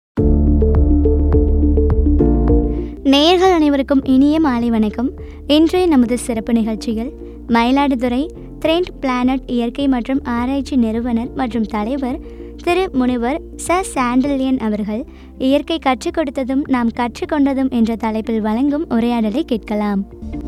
நேயர்கள் அனைவருக்கும் இனிய மாலை வணக்கம் இன்றைய நமது சிறப்பு நிகழ்ச்சியில் மயிலாடுதுறை த்ரெண்ட் பிளானட் இயற்கை மற்றும் ஆராய்ச்சி நிறுவனர் மற்றும் தலைவர் திரு முனிவர் ச சாண்டலியன் அவர்கள் இயற்கை கற்றுக் கொடுத்ததும் நாம் கற்றுக்கொண்டதும் என்ற தலைப்பில் வழங்கும் உரையாடலை கேட்கலாம்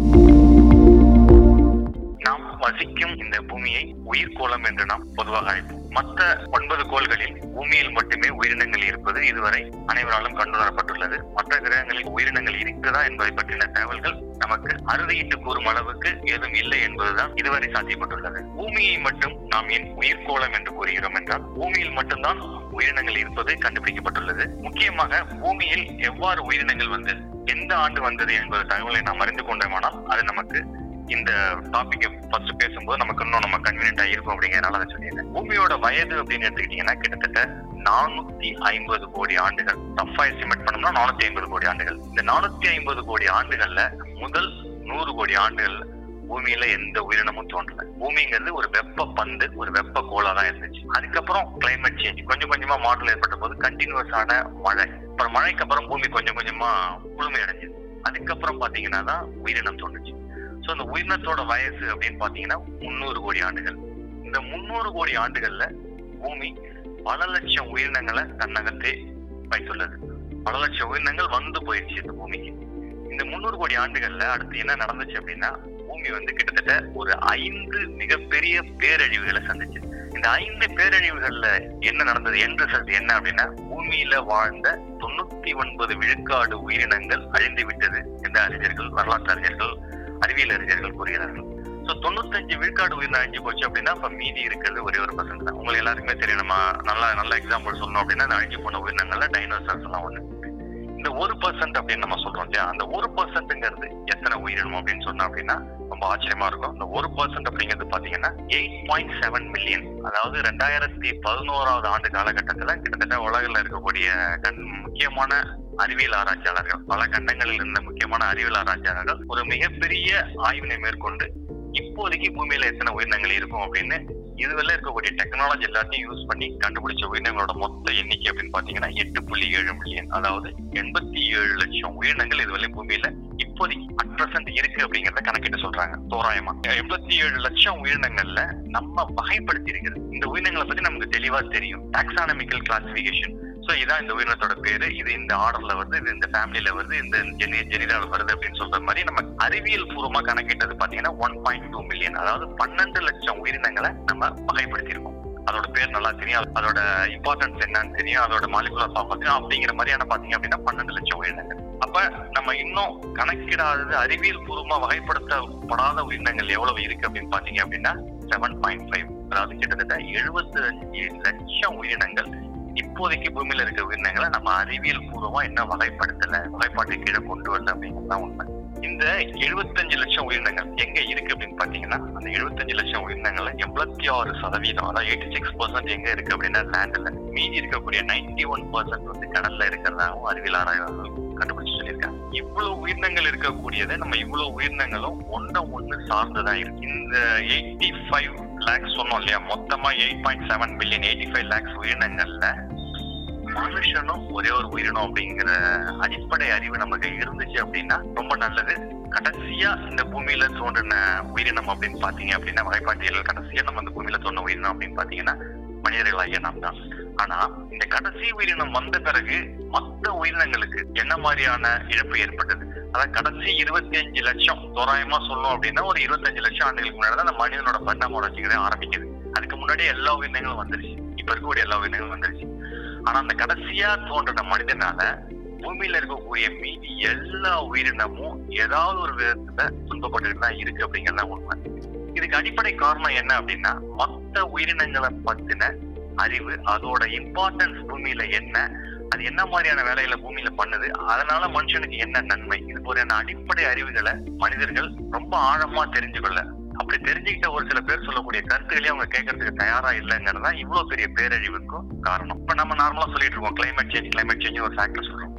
நாம் வசிக்கும் இந்த பூமியை உயிர்கோளம் என்று நாம் பொதுவாக அழைப்போம் மற்ற ஒன்பது கோள்களில் பூமியில் மட்டுமே உயிரினங்கள் இருப்பது இதுவரை அனைவராலும் கண்டுணரப்பட்டுள்ளது மற்ற கிரகங்களில் உயிரினங்கள் இருக்கிறதா என்பதை பற்றின தகவல்கள் நமக்கு அறுதியிட்டு கூறும் அளவுக்கு ஏதும் இல்லை என்பதுதான் இதுவரை சாத்தியப்பட்டுள்ளது பூமியை மட்டும் நாம் ஏன் உயிர்கோளம் என்று கூறுகிறோம் என்றால் பூமியில் மட்டும்தான் உயிரினங்கள் இருப்பது கண்டுபிடிக்கப்பட்டுள்ளது முக்கியமாக பூமியில் எவ்வாறு உயிரினங்கள் வந்து எந்த ஆண்டு வந்தது என்பது தகவலை நாம் அறிந்து கொண்டோமானால் அது நமக்கு இந்த டாபிக் ஃபர்ஸ்ட் பேசும்போது நமக்கு இன்னும் நம்ம கன்வீனியன்டா இருக்கும் அப்படிங்கறதுனால அதை சொல்லியிருந்தேன் பூமியோட வயது அப்படின்னு எடுத்துக்கிட்டீங்கன்னா கிட்டத்தட்ட நானூத்தி ஐம்பது கோடி ஆண்டுகள் ரஃபா எஸ்டிமேட் பண்ணோம்னா நானூத்தி ஐம்பது கோடி ஆண்டுகள் இந்த நானூத்தி ஐம்பது கோடி ஆண்டுகள்ல முதல் நூறு கோடி ஆண்டுகள் பூமியில எந்த உயிரினமும் தோன்றல பூமிங்கிறது ஒரு வெப்ப பந்து ஒரு வெப்ப கோளா தான் இருந்துச்சு அதுக்கப்புறம் கிளைமேட் சேஞ்ச் கொஞ்சம் கொஞ்சமா மாடல் ஏற்பட்ட போது கண்டினியூஸான மழை அப்புறம் மழைக்கு அப்புறம் பூமி கொஞ்சம் கொஞ்சமா குளுமை அடைஞ்சது அதுக்கப்புறம் பாத்தீங்கன்னா தான் உயிரினம் தோன்றுச்சு ஸோ இந்த உயிரினத்தோட வயசு அப்படின்னு பாத்தீங்கன்னா முந்நூறு கோடி ஆண்டுகள் இந்த முந்நூறு கோடி ஆண்டுகள்ல பூமி பல லட்சம் உயிரினங்களை தன்னகத்தே வைத்துள்ளது பல லட்சம் உயிரினங்கள் வந்து போயிடுச்சு இந்த பூமிக்கு இந்த முந்நூறு கோடி ஆண்டுகள்ல அடுத்து என்ன நடந்துச்சு அப்படின்னா பூமி வந்து கிட்டத்தட்ட ஒரு ஐந்து மிகப்பெரிய பேரழிவுகளை சந்திச்சு இந்த ஐந்து பேரழிவுகள்ல என்ன நடந்தது என் ரிசல்ட் என்ன அப்படின்னா பூமியில வாழ்ந்த தொண்ணூத்தி ஒன்பது விழுக்காடு உயிரினங்கள் அழிந்து விட்டது என்ற அறிஞர்கள் வரலாற்று அறிஞர்கள் அறிவியல் அறிஞர்கள் கூறுகிறார்கள் ஸோ தொண்ணூத்தஞ்சு விழுக்காடு உயிரினம் அழிஞ்சு போச்சு அப்படின்னா இப்ப மீதி இருக்கிறது ஒரே ஒரு பர்சன்ட் தான் உங்களுக்கு எல்லாருக்குமே தெரியும் நம்ம நல்லா நல்ல எக்ஸாம்பிள் சொல்லணும் அப்படின்னா அந்த அழிஞ்சு போன உயிரினங்கள்ல டைனோசர்ஸ் எல்லாம் ஒண்ணு இந்த ஒரு பர்சன்ட் அப்படின்னு நம்ம சொல்றோம் இல்லையா அந்த ஒரு பர்சன்ட்ங்கிறது எத்தனை உயிரினம் அப்படின்னு சொன்னோம் அப்படின்னா ரொம்ப ஆச்சரியமா இருக்கும் இந்த ஒரு பர்சன்ட் அப்படிங்கிறது பாத்தீங்கன்னா எயிட் பாயிண்ட் செவன் மில்லியன் அதாவது ரெண்டாயிரத்தி பதினோராவது ஆண்டு காலகட்டத்துல கிட்டத்தட்ட உலகில் இருக்கக்கூடிய கண் முக்கியமான அறிவியல் ஆராய்ச்சியாளர்கள் பல கண்டங்களில் இருந்த முக்கியமான அறிவியல் ஆராய்ச்சியாளர்கள் ஒரு மிகப்பெரிய ஆய்வினை மேற்கொண்டு இப்போதைக்கு பூமியில எத்தனை உயிரினங்கள் இருக்கும் அப்படின்னு இதுவரை இருக்கக்கூடிய டெக்னாலஜி எல்லாத்தையும் யூஸ் பண்ணி கண்டுபிடிச்ச உயிரினங்களோட மொத்த எண்ணிக்கை அப்படின்னு பாத்தீங்கன்னா எட்டு புள்ளி ஏழு மில்லியன் அதாவது எண்பத்தி ஏழு லட்சம் உயிரினங்கள் இதுவரை பூமியில இப்போதைக்கு அட் பிரசன்ட் இருக்கு அப்படிங்கறத கணக்கிட்டு சொல்றாங்க தோராயமா எண்பத்தி ஏழு லட்சம் உயிரினங்கள்ல நம்ம வகைப்படுத்தி இருக்கிறது இந்த உயிரினங்களை பத்தி நமக்கு தெளிவா தெரியும் டாக்ஸானமிக்கல் கிளாசிபிகேஷன் சோ இதான் இந்த உயிரினத்தோட பேரு இது இந்த ஆர்டர்ல வருது இது இந்த ஃபேமிலில வருது இந்த ஜெனி ஜெனிடால வருது அப்படின்னு சொல்ற மாதிரி நம்ம அறிவியல் பூர்வமா கணக்கிட்டது பாத்தீங்கன்னா ஒன் பாயிண்ட் டூ மில்லியன் அதாவது பன்னெண்டு லட்சம் உயிரினங்களை நம்ம வகைப்படுத்தியிருக்கோம் அதோட பேர் நல்லா தெரியும் அதோட இம்பார்ட்டன்ஸ் என்னன்னு தெரியும் அதோட மாலிகுலர் ஃபார்ம் அப்படிங்கிற மாதிரியான பாத்தீங்க அப்படின்னா பன்னெண்டு லட்சம் உயிரினங்கள் அப்ப நம்ம இன்னும் கணக்கிடாதது அறிவியல் பூர்வமா வகைப்படுத்தப்படாத உயிரினங்கள் எவ்வளவு இருக்கு அப்படின்னு பாத்தீங்க அப்படின்னா செவன் பாயிண்ட் ஃபைவ் அதாவது கிட்டத்தட்ட எழுபத்தி அஞ்சு லட்சம் உயிரினங்கள் இப்போதைக்கு பூமியில இருக்க உயிரினங்களை நம்ம அறிவியல் பூர்வமா என்ன வகைப்படுத்தல வகைப்பாட்டு கீழே கொண்டு வரல அப்படிங்கிறது உண்மை இந்த எழுபத்தஞ்சு லட்சம் உயிரினங்கள் எங்க இருக்கு அப்படின்னு பாத்தீங்கன்னா அந்த எழுபத்தஞ்சு லட்சம் உயிரினங்கள்ல எண்பத்தி ஆறு சதவீதம் அதாவது எயிட்டி சிக்ஸ் பர்சன்ட் எங்க இருக்கு அப்படின்னா லேண்ட்ல மீதி இருக்கக்கூடிய நைன்டி ஒன் பர்சன்ட் வந்து கடல்ல இருக்கிறதாகவும் அறிவியல் ஆராய்வாளர்கள் கண்டுபிடிச்சு சொல்லியிருக்காங்க இவ்வளவு உயிரினங்கள் இருக்கக்கூடியதை நம்ம இவ்வளவு உயிரினங்களும் ஒன்ன ஒண்ணு சார்ந்துதான் இருக்கு இந்த எயிட்டி ஃபைவ் லேக்ஸ் சொன்னோம் இல்லையா மொத்தமா eight point seven billion eighty five lakhs உயிரினங்கள்ல மனுஷனும் ஒரே ஒரு உயிரினம் அப்படிங்கிற அடிப்படை அறிவு நமக்கு இருந்துச்சு அப்படின்னா ரொம்ப நல்லது கடைசியா இந்த பூமியில தோன்றின உயிரினம் அப்படின்னு பாத்தீங்க அப்படின்னா வகைப்பாட்டியல் கடைசியா நம்ம இந்த பூமியில தோன்ற உயிரினம் அப்படின்னு பாத்தீங்கன்னா மனிதர்களாகிய நாம் தான் ஆனா இந்த கடைசி உயிரினம் வந்த பிறகு மற்ற உயிரினங்களுக்கு என்ன மாதிரியான இழப்பு ஏற்பட்டது அதாவது கடைசி இருபத்தி அஞ்சு லட்சம் தோராயமா சொல்லணும் அப்படின்னா ஒரு இருபத்தஞ்சு லட்சம் ஆண்டுகளுக்கு முன்னாடி தான் அந்த மனிதனோட பரிணாம வளர்ச்சிகளே ஆரம்பிக்குது அதுக்கு முன்னாடி எல்லா உயிரினங்களும் வந்துருச்சு இப்ப இருக்கக்கூடிய எல்லா உயிரினங்களும் வந்துருச்சு ஆனா அந்த கடைசியா தோன்றின மனிதனால பூமியில இருக்கக்கூடிய மீதி எல்லா உயிரினமும் ஏதாவது ஒரு விதத்துல துன்பப்பட்டு தான் இருக்கு அப்படிங்கறத உண்மை இதுக்கு அடிப்படை காரணம் என்ன அப்படின்னா மற்ற உயிரினங்களை பத்தின அறிவு அதோட இம்பார்ட்டன்ஸ் பூமியில என்ன அது என்ன மாதிரியான வேலைகளை பூமியில பண்ணுது அதனால மனுஷனுக்கு என்ன நன்மை இது போல அடிப்படை அறிவுகளை மனிதர்கள் ரொம்ப ஆழமா தெரிஞ்சுக்கொள்ள அப்படி தெரிஞ்சுக்கிட்ட ஒரு சில பேர் சொல்லக்கூடிய கருத்துக்களையும் அவங்க கேட்கறதுக்கு தயாரா இல்லைங்கிறது தான் இவ்வளவு பெரிய பேரழிவுக்கும் காரணம் இப்ப நம்ம நார்மலா சொல்லிட்டு இருக்கோம் கிளைமேட் சேஞ்ச் கிளைமேட் சேஞ்ச் ஒரு ஃபேக்டர் சொல்றோம் இப்ப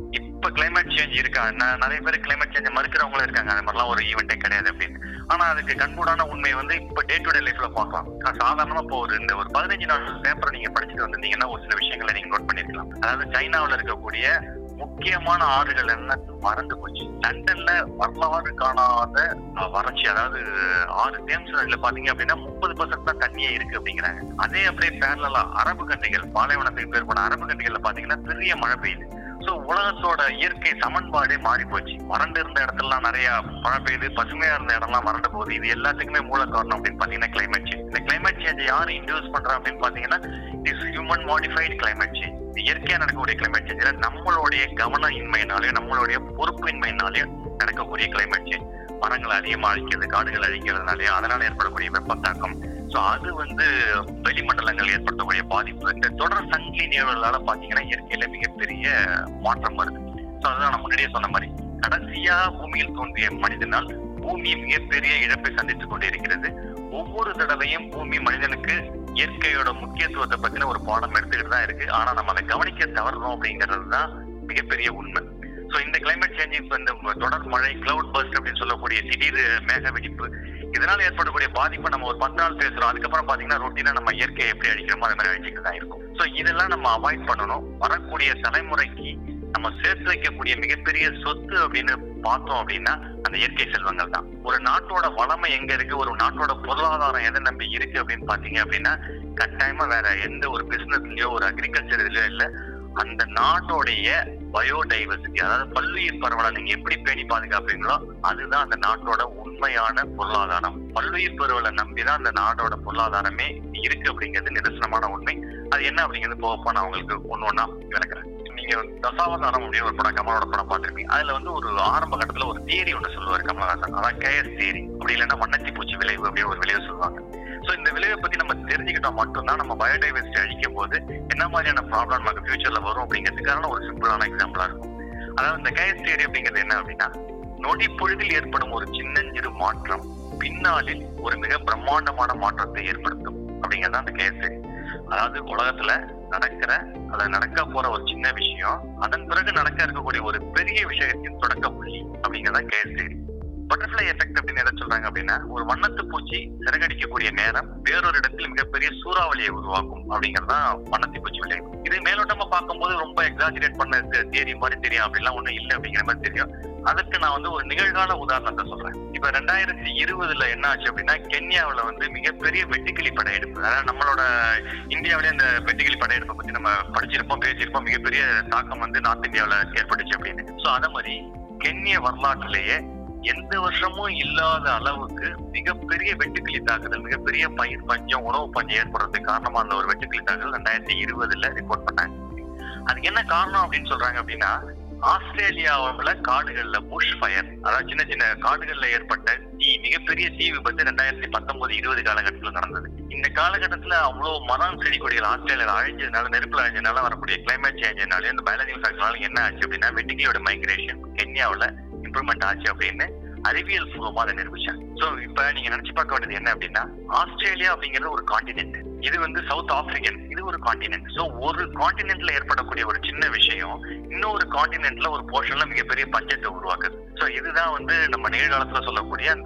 இப்ப கிளைமேட் சேஞ்ச் இருக்கா ந- நிறைய பேர் கிளைமேட் சேஞ்ச் மறுக்கிறவங்களும் இருக்காங்க அது மாதிரிலாம் ஒரு ஈவெண்ட்டே கிடையாது அப்படின்னு ஆனா அதுக்கு கண்கூடான உண்மை வந்து இப்ப டே டு டே லைஃப்ல பார்க்கலாம் நான் சாதாரணமா இப்போ ஒரு இந்த ஒரு பதினஞ்சு நாள் பேப்பரை நீங்க படிச்சுட்டு வந்திருந்தீங்கன்னா ஒரு சில விஷயங்களை நீங்க நோட் பண்ணிருக்கலாம் அதாவது சைனாவுல இருக்கக்கூடிய முக்கியமான ஆறுகள் என்ன மறந்து போச்சு லண்டன்ல வரலாறு காணாத அஹ், வறட்சி அதாவது ஆறு தேம்ஸ் நதியில பாத்தீங்க அப்படின்னா முப்பது பர்சன்ட் தான் தண்ணியே இருக்கு அப்படிங்கிறாங்க அதே அப்படியே பேரலா அரபு கண்ட்ரிகள் பாலைவனத்துக்கு பேர் போன அரபு கண்ட்ரிகள்ல பாத்தீங்கன்னா பெரிய மழை பெய்யுது சோ உலகத்தோட இயற்கை சமன்பாடே மாறி போச்சு வறண்டு இருந்த இடத்துலலாம் நிறைய மழை பெய்யுது பசுமையா இருந்த இடம்லாம் வறண்டு போகுது இது எல்லாத்துக்குமே மூல காரணம் அப்படின்னு பாத்தீங்கன்னா கிளைமேட் சேஞ்ச் இந்த கிளைமேட் சேஞ்ச் யாரு இன்டியூஸ் பண்றா அப்படின்னு பாத்தீங்கன்னா is human modified climate change இயற்கையா நடக்கக்கூடிய கிளைமேட் சேஞ்ச் நம்மளுடைய கவன இன்மையினாலேயும் நம்மளுடைய பொறுப்பின்மையினாலேயும் நடக்கக்கூடிய கிளைமேட் சேஞ்ச் மரங்களை அதிகமா அழிக்கிறது காடுகள் அழிக்கிறதுனாலயும் அதனால ஏற்படக்கூடிய வெப்பத்தாக்கம் சோ அது வந்து வெளிமண்டலங்கள் ஏற்படுத்தக்கூடிய பாதிப்பு இந்த தொடர் சங்கிலி நிகழ்வுகளால பாத்தீங்கன்னா இயற்கையில மிகப்பெரிய மாற்றம் வருது சோ அதுதான் நான் முன்னாடியே சொன்ன மாதிரி கடைசியா பூமியில் தோன்றிய மனிதனால் பூமி மிகப்பெரிய இழப்பை சந்தித்துக் கொண்டிருக்கிறது ஒவ்வொரு தடவையும் பூமி மனிதனுக்கு இயற்கையோட முக்கியத்துவத்தை பத்தின ஒரு பாடம் எடுத்துக்கிட்டு தான் இருக்கு ஆனா நம்ம அதை கவனிக்க தவறுறோம் அப்படிங்கிறது தான் மிகப்பெரிய உண்மை சோ இந்த கிளைமேட் சேஞ்ச் இப்ப இந்த தொடர் மழை கிளவுட் பர்ஸ்ட் அப்படின்னு சொல்லக்கூடிய திடீர் மேக வெடிப்பு இதனால ஏற்படக்கூடிய பாதிப்பை நம்ம ஒரு பத்து நாள் பேசுறோம் அதுக்கப்புறம் பாத்தீங்கன்னா ரொட்டீனா நம்ம இயற்கையை எப்படி அழிக்கிறோமோ அது மாதிரி அழிச்சுட்டு தான் இருக்கும் சோ இதெல்லாம் நம்ம அவாய்ட் பண்ணணும் வரக்கூடிய தலைமுறைக்கு நம்ம சேர்த்து வைக்கக்கூடிய மிகப்பெரிய சொத்து அப்படின்னு பார்த்தோம் அப்படின்னா அந்த இயற்கை செல்வங்கள் தான் ஒரு நாட்டோட வளமை எங்க இருக்கு ஒரு நாட்டோட பொருளாதாரம் எதை நம்பி இருக்கு அப்படின்னு பாத்தீங்க அப்படின்னா கட்டாயமா வேற எந்த ஒரு பிசினஸ்லயோ ஒரு அக்ரிகல்ச்சர் இதுலயோ இல்ல அந்த நாட்டோடைய பயோடைவர்சிட்டி அதாவது பல்லுயிர் பரவலை நீங்க எப்படி பேணி பாதுகாப்பீங்களோ அதுதான் அந்த நாட்டோட உண்மையான பொருளாதாரம் பல்லுயிர் பரவலை நம்பிதான் அந்த நாட்டோட பொருளாதாரமே இருக்கு அப்படிங்கிறது நிதர்சனமான உண்மை அது என்ன அப்படிங்கிறது போகப்போ நான் உங்களுக்கு ஒண்ணு ஒண்ணா விளக்குறேன் நீங்க தசாவதாரம் அப்படின்னு ஒரு படம் கமலோட படம் பார்த்திருப்பீங்க அதுல வந்து ஒரு ஆரம்ப கட்டத்துல ஒரு தியரி ஒண்ணு சொல்லுவாரு கமலஹாசன் அதான் கேஎஸ் தியரி அப்படி இல்லைன்னா வண்ணத்தி பூச்சி விளைவு அப்படின்னு ஒரு விளைவு சொல்லுவாங்க சோ இந்த விளைவை பத்தி நம்ம தெரிஞ்சுக்கிட்டா மட்டும்தான் நம்ம பயோடைவர்சிட்டி அழிக்கும் போது என்ன மாதிரியான ப்ராப்ளம் நமக்கு ஃபியூச்சர்ல வரும் அப்படிங்கிறதுக்கான ஒரு சிம்பிளான எக்ஸாம்பிளா இருக்கும் அதாவது இந்த கேஎஸ் தியரி அப்படிங்கிறது என்ன அப்படின்னா நொடி பொழுதில் ஏற்படும் ஒரு சின்னஞ்சிறு மாற்றம் பின்னாளில் ஒரு மிக பிரம்மாண்டமான மாற்றத்தை ஏற்படுத்தும் அப்படிங்கிறது அந்த கேஎஸ் தியரி அதாவது உலகத்துல நடக்கிற அல்லது நடக்க போற ஒரு சின்ன விஷயம் அதன் பிறகு நடக்க இருக்கக்கூடிய ஒரு பெரிய விஷயத்தின் தொடக்க புள்ளி அப்படிங்கிறதா கேஎஸ் தியரி பட்டர்ஃபிளை எஃபெக்ட் அப்படின்னு எதை சொல்றாங்க அப்படின்னா ஒரு வண்ணத்து பூச்சி சிறகடிக்கக்கூடிய நேரம் வேறொரு இடத்தில் மிகப்பெரிய சூறாவளியை உருவாக்கும் அப்படிங்கறதா வண்ணத்தி பூச்சி விளைவு இது மேலோட்டமா பார்க்கும்போது ரொம்ப எக்ஸாஜரேட் பண்ண தேரி மாதிரி தெரியும் அப்படிலாம் ஒண்ணும் இல்லை அப்படிங்கிற மாதிரி தெரியும் அதுக்கு நான் வந்து ஒரு நிகழ்கால உதாரணத்தை சொல்றேன் இப்ப ரெண்டாயிரத்தி இருபதுல என்ன ஆச்சு அப்படின்னா கென்யாவுல வந்து மிகப்பெரிய வெட்டுக்கிளி படையெடுப்பு அதாவது நம்மளோட இந்தியாவிலே அந்த வெட்டுக்கிளி படையெடுப்பை பத்தி நம்ம படிச்சிருப்போம் பேசியிருப்போம் மிகப்பெரிய தாக்கம் வந்து நார்த் இந்தியாவுல ஏற்பட்டுச்சு அப்படின்னு சோ அத மாதிரி கென்ய வரலாற்றிலேயே எந்த வருஷமும் இல்லாத அளவுக்கு மிகப்பெரிய வெட்டுக்கிளி தாக்குதல் மிகப்பெரிய பயிர் பஞ்சம் உணவு பஞ்சம் ஏற்படுறதுக்கு காரணமா அந்த ஒரு வெட்டுக்கிளி தாக்குதல் ரெண்டாயிரத்தி இருபதுல ரிப்போர்ட் பண்ணாங்க அதுக்கு என்ன காரணம் அப்படின்னு சொல்றாங்க அப்படின்னா ஆஸ்திரேலியாவுல காடுகள்ல புஷ் ஃபயர் அதாவது சின்ன சின்ன காடுகள்ல ஏற்பட்ட தீ மிகப்பெரிய தீ விபத்து ரெண்டாயிரத்தி பத்தொன்பது இருபது காலகட்டத்துல நடந்தது இந்த காலகட்டத்துல அவ்வளவு மரம் செடி கொடிகள் ஆஸ்திரேலியால அழிஞ்சதுனால நெருப்புல அழிஞ்சதுனால வரக்கூடிய கிளைமேட் சேஞ்சினால இந்த பயாலஜிக்கல் ஃபேக்டர்னால என்ன ஆச்சு அப்படின்னா வெட்டிக்கிளியோட மைக்ரேஷன் கென்யாவுல இம்ப்ரூவ்மெண்ட் ஆச்சு அப்படின்னு அறிவியல் பூர்வமா அதை நிரூபிச்சாங்க சோ இப்ப நீங்க நினைச்சு பார்க்க வேண்டியது என்ன அப்படின்னா ஆஸ்திரேலியா அப்படிங்கிறது ஒரு காண்டினென்ட் இது வந்து சவுத் ஆப்பிரிக்கன் இது ஒரு காண்டினென்ட் சோ ஒரு காண்டினென்ட்ல ஏற்படக்கூடிய ஒரு சின்ன விஷயம் இன்னொரு காண்டினென்ட்ல ஒரு போர்ஷன்ல மிகப்பெரிய பஞ்சத்தை உருவாக்குது சோ இதுதான் வந்து நம்ம நிகழ்காலத்துல சொல்லக்கூடிய அந்த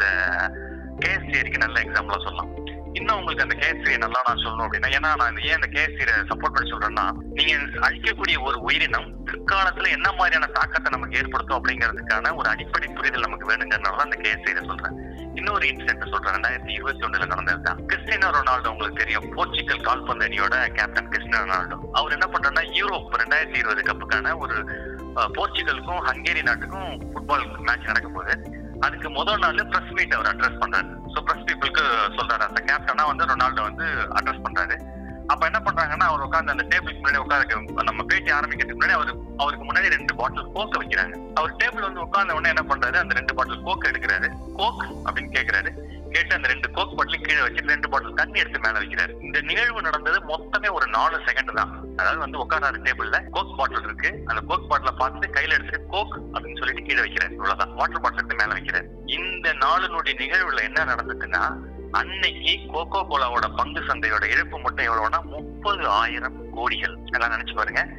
கேஸ் தியரிக்கு நல்ல எக்ஸாம்பிளா சொல்லலாம் இன்னும் உங்களுக்கு அந்த கேஸ் நல்லா நான் சொல்லணும் அப்படின்னா ஏன்னா நான் இந்த ஏன் அந்த கேஸ் சப்போர்ட் பண்ணி சொல்றேன்னா நீங்க அழிக்கக்கூடிய ஒரு உயிரினம் பிற்காலத்துல என்ன மாதிரியான தாக்கத்தை நமக்கு ஏற்படுத்தும் அப்படிங்கிறதுக்கான ஒரு அடிப்படை புரிதல் நமக்கு வேணுங்கிறதுனால அந்த கேஸ் சொல்றேன் இன்னொரு இன்சிடென்ட் சொல்றேன் ரெண்டாயிரத்தி இருபத்தி ஒண்ணுல நடந்தது தான் கிறிஸ்டினோ ரொனால்டோ உங்களுக்கு தெரியும் போர்ச்சுகல் கால்பந்து அணியோட கேப்டன் கிறிஸ்டினோ ரொனால்டோ அவர் என்ன பண்றாருன்னா யூரோப் ரெண்டாயிரத்தி இருபது கப்புக்கான ஒரு அஹ், போர்ச்சுகலுக்கும் ஹங்கேரி நாட்டுக்கும் ஃபுட்பால் மேட்ச் நடக்கும் போது அதுக்கு முதல் நாள் பிரஸ் மீட் அவர் அட்ரஸ் பண்றாரு ஸோ பிரஸ் பீப்புளுக்கு சொல்றாரு அந்த கேப்டனா வந்து ரொனால்டோ வந்து அட்ரஸ் பண்றாரு அப்ப என்ன பண்றாங்கன்னா அவர் உட்காந்து அந்த டேபிளுக்கு முன்னாடி உட்காந்து நம்ம பேட்டி ஆரம்பிக்கிறதுக்கு முன்னாடி அவர் அவருக்கு முன்னாடி ரெண்டு பாட்டில் கோக்க வைக்கிறாங்க அவர் டேபிள் வந்து உட்கார்ந்த உடனே என்ன பண்றாரு அந்த ரெண்டு பாட்டில் கோக் எடுக்கிறாரு கோக் அப்படின்னு கேக்குறாரு கேட்டு அந்த ரெண்டு கோக் பாட்டிலும் கீழே வச்சு ரெண்டு பாட்டில் தண்ணி எடுத்து மேல வைக்கிறாரு இந்த நிகழ்வு நடந்தது மொத்தமே ஒரு நாலு செகண்ட் தான் அதாவது வந்து உட்காராரு டேபிள்ல கோக் பாட்டில் இருக்கு அந்த கோக் பாட்டில பார்த்துட்டு கையில எடுத்துட்டு கோக் அப்படின்னு சொல்லிட்டு கீழே வைக்கிறாரு இவ்வளவுதான் வாட்டர் பாட்டில் எடுத்து மேல வைக்கிறாரு இந்த நாளினுடைய நிகழ்வுல என்ன நடந்ததுன்னா அன்னைக்கு கோகோ கோலாவோட பங்கு சந்தையோட இழப்பு மட்டும் எவ்வளவுனா முப்பது ஆயிரம் கோடிகள் எல்லாம் நினைச்சு பாருங்க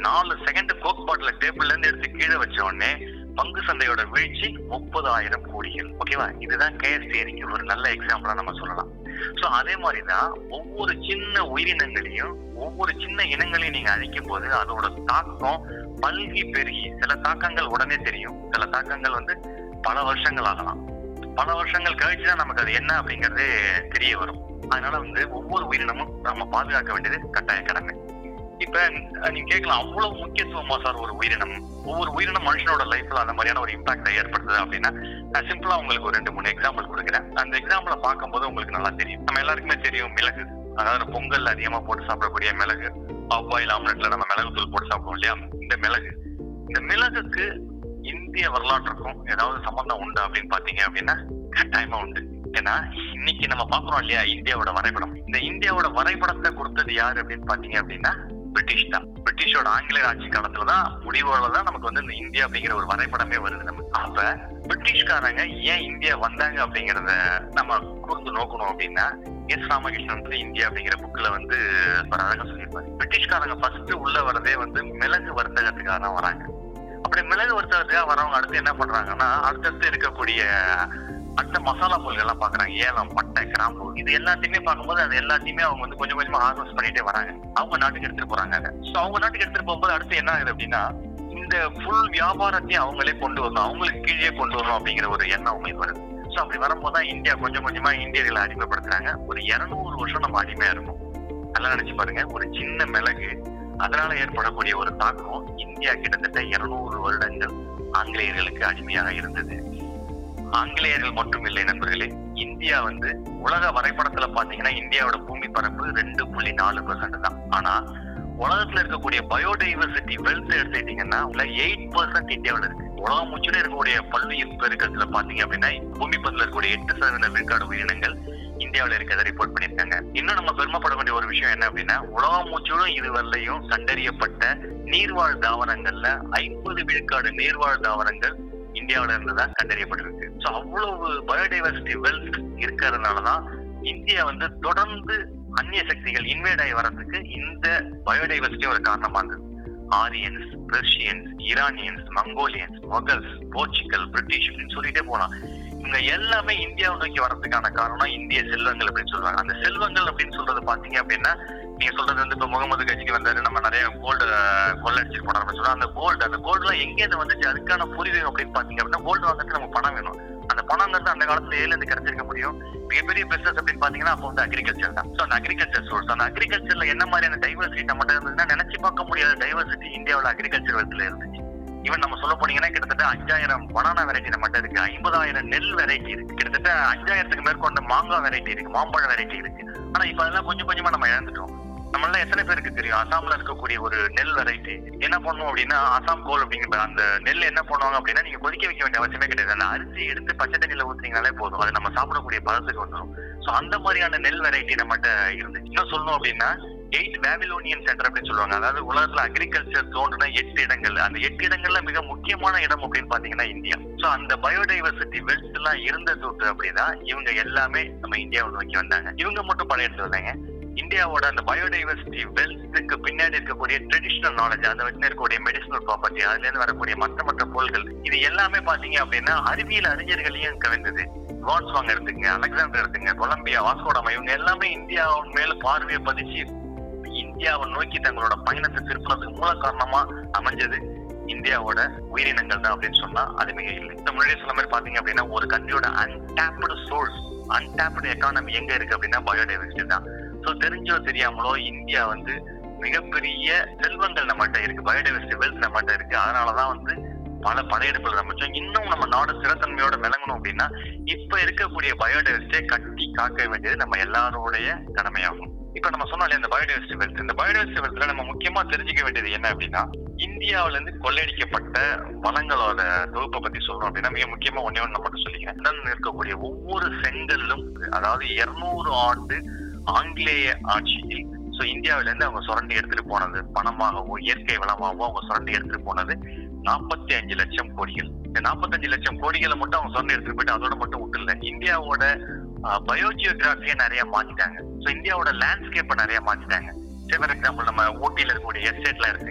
நாலு செகண்ட் கோக் பாட்டில டேபிள்ல இருந்து எடுத்து கீழே வச்ச உடனே பங்கு சந்தையோட வீழ்ச்சி முப்பதாயிரம் கோடிகள் ஓகேவா இதுதான் கேஎஸ்டிஆருக்கு ஒரு நல்ல எக்ஸாம்பிளா நம்ம சொல்லலாம் சோ அதே மாதிரிதான் ஒவ்வொரு சின்ன உயிரினங்களையும் ஒவ்வொரு சின்ன இனங்களையும் நீங்க அழிக்கும் போது அதோட தாக்கம் பல்கி பெருகி சில தாக்கங்கள் உடனே தெரியும் சில தாக்கங்கள் வந்து பல வருஷங்கள் ஆகலாம் பல வருஷங்கள் கழிச்சுதான் நமக்கு அது என்ன அப்படிங்கறதே தெரிய வரும் அதனால வந்து ஒவ்வொரு உயிரினமும் நம்ம பாதுகாக்க வேண்டியது கட்டாய கடமை இப்ப அஹ், நீங்க கேட்கலாம் அவ்வளவு முக்கியத்துவமா சார் ஒரு உயிரினம் ஒவ்வொரு உயிரினம் மனுஷனோட லைஃப்ல அந்த மாதிரியான ஒரு இம்பாக்டை ஏற்படுத்துது அப்படின்னா நான் சிம்பிளா உங்களுக்கு ஒரு ரெண்டு மூணு எக்ஸாம்பிள் கொடுக்குறேன் அந்த எக்ஸாம்பிளை பார்க்கும்போது உங்களுக்கு நல்லா தெரியும் நம்ம எல்லாருக்குமே தெரியும் மிளகு அதாவது பொங்கல் அதிகமா போட்டு சாப்பிடக்கூடிய மிளகு பாயில் ஆம்லெட்ல நம்ம மிளகு தூள் போட்டு சாப்பிடுவோம் இல்லையா இந்த மிளகு இந்த மிளகுக்கு இந்திய வரலாற்றுக்கும் ஏதாவது சம்பந்தம் உண்டு அப்படின்னு பாத்தீங்க அப்படின்னா கட்டாயமா உண்டு ஏன்னா இன்னைக்கு நம்ம பாக்குறோம் இல்லையா இந்தியாவோட வரைபடம் இந்த இந்தியாவோட வரைபடத்தை கொடுத்தது யாரு அப்படின்னு பாத்தீங்க அப்படின்னா பிரிட்டிஷ் தான் பிரிட்டிஷோட ஆங்கிலேயர் ஆட்சி காலத்துல தான் முடிவோட தான் நமக்கு வந்து இந்த இந்தியா அப்படிங்கிற ஒரு வரைபடமே வருது நமக்கு அப்ப பிரிட்டிஷ்காரங்க ஏன் இந்தியா வந்தாங்க அப்படிங்கறத நம்ம கூர்ந்து நோக்கணும் அப்படின்னா எஸ் ராமகிருஷ்ணன் வந்து இந்தியா அப்படிங்கிற புக்ல வந்து ஒரு அழகா சொல்லியிருப்பாரு பிரிட்டிஷ்காரங்க ஃபர்ஸ்ட் உள்ள வரதே வந்து மிளகு வர்த்தகத்துக்காக தான் வராங்க அப்படி மிளகு வர்த்தகத்துக்காக வரவங்க அடுத்து என்ன பண்றாங்கன்னா அடுத்தடுத்து இருக்கக்கூடிய அடுத்த மசாலா பொருட்கள் எல்லாம் பாக்குறாங்க ஏலம் பட்டை கிராம்பு இது எல்லாத்தையுமே பார்க்கும்போது அது எல்லாத்தையுமே அவங்க வந்து கொஞ்சம் கொஞ்சமா ஹார்வெஸ்ட் பண்ணிட்டே வராங்க அவங்க நாட்டுக்கு எடுத்துட்டு போறாங்க அதை ஸோ அவங்க நாட்டுக்கு எடுத்துட்டு போகும்போது அடுத்து என்ன ஆகுது அப்படின்னா இந்த ஃபுல் வியாபாரத்தையும் அவங்களே கொண்டு வரணும் அவங்களுக்கு கீழே கொண்டு வரணும் அப்படிங்கிற ஒரு எண்ணம் அவங்களுக்கு வருது ஸோ அப்படி வரும்போது தான் இந்தியா கொஞ்சம் கொஞ்சமா இந்தியர்களை அடிமைப்படுத்துறாங்க ஒரு இருநூறு வருஷம் நம்ம அடிமையா இருக்கும் நல்லா நினைச்சு பாருங்க ஒரு சின்ன மிளகு அதனால ஏற்படக்கூடிய ஒரு தாக்கம் இந்தியா கிட்டத்தட்ட இருநூறு வருடங்கள் ஆங்கிலேயர்களுக்கு அடிமையாக இருந்தது ஆங்கிலேயர்கள் மட்டும் இல்லை நண்பர்களே இந்தியா வந்து உலக வரைபடத்துல பாத்தீங்கன்னா இந்தியாவோட பூமி பரப்பு ரெண்டு புள்ளி நாலு பர்சன்ட் தான் ஆனா உலகத்துல இருக்கக்கூடிய பயோடைவர்சிட்டி வெல்த் எடுத்துக்கிட்டீங்கன்னா எயிட் பர்சன்ட் இந்தியாவில் இருக்கு உலகம் முற்றிலும் இருக்கக்கூடிய பல்லுயிர் பெருக்கத்துல பாத்தீங்க அப்படின்னா பூமி பத்துல இருக்கக்கூடிய எட்டு சதவீத விழுக்காடு உயிரினங்கள் இந்தியாவில் இருக்கிறத ரிப்போர்ட் பண்ணியிருக்காங்க இன்னும் நம்ம பெருமைப்பட வேண்டிய ஒரு விஷயம் என்ன அப்படின்னா உலகம் முற்றிலும் இதுவரையிலையும் கண்டறியப்பட்ட நீர்வாழ் தாவரங்கள்ல ஐம்பது விழுக்காடு நீர்வாழ் தாவரங்கள் இந்தியாவில இருந்து தான் கண்டறியப்பட்டிருக்கு ஸோ அவ்வளவு பயோடைவர்சிட்டி வெல்த் இருக்கிறதுனாலதான் இந்தியா வந்து தொடர்ந்து அந்நிய சக்திகள் இன்வேட் ஆகி வர்றதுக்கு இந்த பயோடைவர்சிட்டி ஒரு காரணமா இருந்தது Aryans Persians Iranians Mongolians Mughals Portugal British அப்படின்னு சொல்லிட்டே போலாம் இவங்க எல்லாமே இந்தியாவை நோக்கி வர்றதுக்கான காரணம் இந்திய செல்வங்கள் அப்படின்னு சொல்லுவாங்க அந்த செல்வங்கள் அப்படின்னு சொல்றது பாத்தீங்க அப்படின்னா நீங்க சொல்றது வந்து இப்ப முகமது கட்சிக்கு வந்தாரு நம்ம நிறைய கோல்டு கொள்ளடிச்சிட்டு போனோம் அப்படின்னு சொல்றோம் அந்த கோல்டு அந்த கோல்டு எல்லாம் எங்க இருந்து வந்துச்சு அதுக்கான பூர்வீகம் அப்படின்னு பாத்தீங்க அப்படின்னா கோல்டு வாங்குறதுக்கு நமக்கு பணம் வேணும் அந்த பணங்கிறது அந்த காலத்துல ஏழு இருந்து கிடைச்சிருக்க முடியும் மிகப்பெரிய பிசினஸ் அப்படின்னு பாத்தீங்கன்னா அப்போ வந்து அக்ரிகல்ச்சர் தான் ஸோ அந்த அக்ரிகல்ச்சர் சோர்ஸ் அந்த அக்ரிகல்ச்சர்ல என்ன மாதிரியான டைவர்சிட்டி நம்மகிட்ட இருந்ததுன்னா நினைச்சு பார்க்க முடியாத டைவர்சிட்டி இந்தியாவில் அக்ரிகல்ச்சர் வளத்துல இருந்துச்சு ஈவன் நம்ம சொல்ல போனீங்கன்னா கிட்டத்தட்ட அஞ்சாயிரம் பனானா வெரைட்டி நம்மகிட்ட இருக்கு ஐம்பதாயிரம் நெல் வெரைட்டி இருக்கு கிட்டத்தட்ட அஞ்சாயிரத்துக்கு மேற்கொண்ட மாங்காய் வெரைட்டி இருக்கு மாம்பழ வெரைட்டி இருக்கு ஆனா இப்ப அதெல்லாம் கொஞ்சம் கொஞ்சமா நம்ம இழந்துட்டோம் நம்மள எத்தனை பேருக்கு தெரியும் அசாம்ல இருக்கக்கூடிய ஒரு நெல் வெரைட்டி என்ன பண்ணுவோம் அப்படின்னா அசாம் கோல் அப்படிங்கிற அந்த நெல் என்ன பண்ணுவாங்க அப்படின்னா நீங்க கொதிக்க வைக்க வேண்டிய அவசியமே கிடையாது அந்த அரிசி எடுத்து பச்சை தண்ணியில ஊத்துனீங்கனாலே போதும் அது நம்ம சாப்பிடக்கூடிய பதத்துக்கு வந்துடும் சோ அந்த மாதிரியான நெல் வெரைட்டி நம்மகிட்ட இருந்துச்சு இன்னும் சொல்லணும் அப்படின்னா எயிட் பேபிலோனியன் சென்டர் அப்படின்னு சொல்லுவாங்க அதாவது உலகத்துல அக்ரிகல்ச்சர் தோன்றுன எட்டு இடங்கள் அந்த எட்டு இடங்கள்ல மிக முக்கியமான இடம் அப்படின்னு பாத்தீங்கன்னா இந்தியா சோ அந்த பயோடைவர்சிட்டி வெல்த் எல்லாம் இருந்த தொட்டு அப்படின்னா இவங்க எல்லாமே நம்ம இந்தியாவை நோக்கி வந்தாங்க இவங்க மட்டும் படையெடுத்து வந்தாங்க இந்தியாவோட அந்த பயோடைவர்சிட்டி வெல்த்துக்கு பின்னாடி இருக்கக்கூடிய ட்ரெடிஷனல் நாலேஜ் அதை வச்சு இருக்கக்கூடிய மெடிசனல் ப்ராப்பர்ட்டி அதுல இருந்து வரக்கூடிய மற்ற மற்ற பொருள்கள் இது எல்லாமே பாத்தீங்க அப்படின்னா அறிவியல் அறிஞர்களையும் கவிழ்ந்தது வான்ஸ் வாங்க எடுத்துங்க அலெக்சாண்டர் எடுத்துங்க கொலம்பியா வாஸ்கோடாமா இவங்க எல்லாமே இந்தியாவின் மேல பார்வையை பதிச்சு இந்தியாவை நோக்கி தங்களோட பயணத்தை திருப்பினதுக்கு மூல காரணமா அமைஞ்சது இந்தியாவோட உயிரினங்கள் தான் அப்படின்னு சொன்னா அது மிக இல்லை இந்த முன்னாடியே சொன்ன மாதிரி பாத்தீங்க அப்படின்னா ஒரு கண்ட்ரியோட அன்டாப்டு சோர்ஸ் அன்டாப்டு எக்கானமி எங்க இருக்கு அப்படின்னா பயோடைவர்சிட்டி தான் ஸோ தெரிஞ்சோ தெரியாமலோ இந்தியா வந்து மிகப்பெரிய செல்வங்கள் நம்மகிட்ட இருக்கு பயோடைவர்சிட்டி வெல்த் நம்மகிட்ட இருக்கு அதனாலதான் வந்து பல படையெடுப்புகள் ஆரம்பிச்சோம் இன்னும் நம்ம நாடு சிறத்தன்மையோட விளங்கணும் அப்படின்னா இப்ப இருக்கக்கூடிய பயோடைவர்சிட்டியை கட்டி காக்க வேண்டியது நம்ம எல்லாரோடைய கடமையாகும் இப்ப நம்ம சொன்னோம் இல்லையா இந்த பயோடைவர்சிட்டி வெல்த் இந்த பயோடைவர்சிட்டி வெல்த்ல நம்ம முக்கியமா தெரிஞ்சுக்க வேண்டியது என்ன அப்படின்னா இந்தியாவில இருந்து கொள்ளையடிக்கப்பட்ட வளங்களோட தொகுப்பை பத்தி சொல்லணும் அப்படின்னா மிக முக்கியமா ஒன்னே ஒன்று மட்டும் சொல்லிக்கிறேன் இந்தியாவில் இருக்கக்கூடிய ஒவ்வொரு செங்கல்லும் அதாவது இருநூறு ஆண்டு ஆங்கிலேய ஆட்சியில் சோ இந்தியாவில இருந்து அவங்க சுரண்டி எடுத்துட்டு போனது பணமாகவோ இயற்கை வளமாகவோ அவங்க சுரண்டி எடுத்துட்டு போனது நாற்பத்தி அஞ்சு லட்சம் கோடிகள் இந்த நாற்பத்தஞ்சு லட்சம் கோடிகளை மட்டும் அவங்க சுரண்டி எடுத்துட்டு போயிட்டு அதோட மட்டும் விட்டுல இந்தியாவோட பயோஜியோகிராஃபியை நிறைய மாத்திட்டாங்க ஸோ இந்தியாவோட லேண்ட்ஸ்கேப்பை நிறைய மாத்திட்டாங்க சரி ஃபார் எக்ஸாம்பிள் நம்ம ஊட்டியில இருக்கக்கூடிய எஸ்டேட்லாம் இருக்குங்க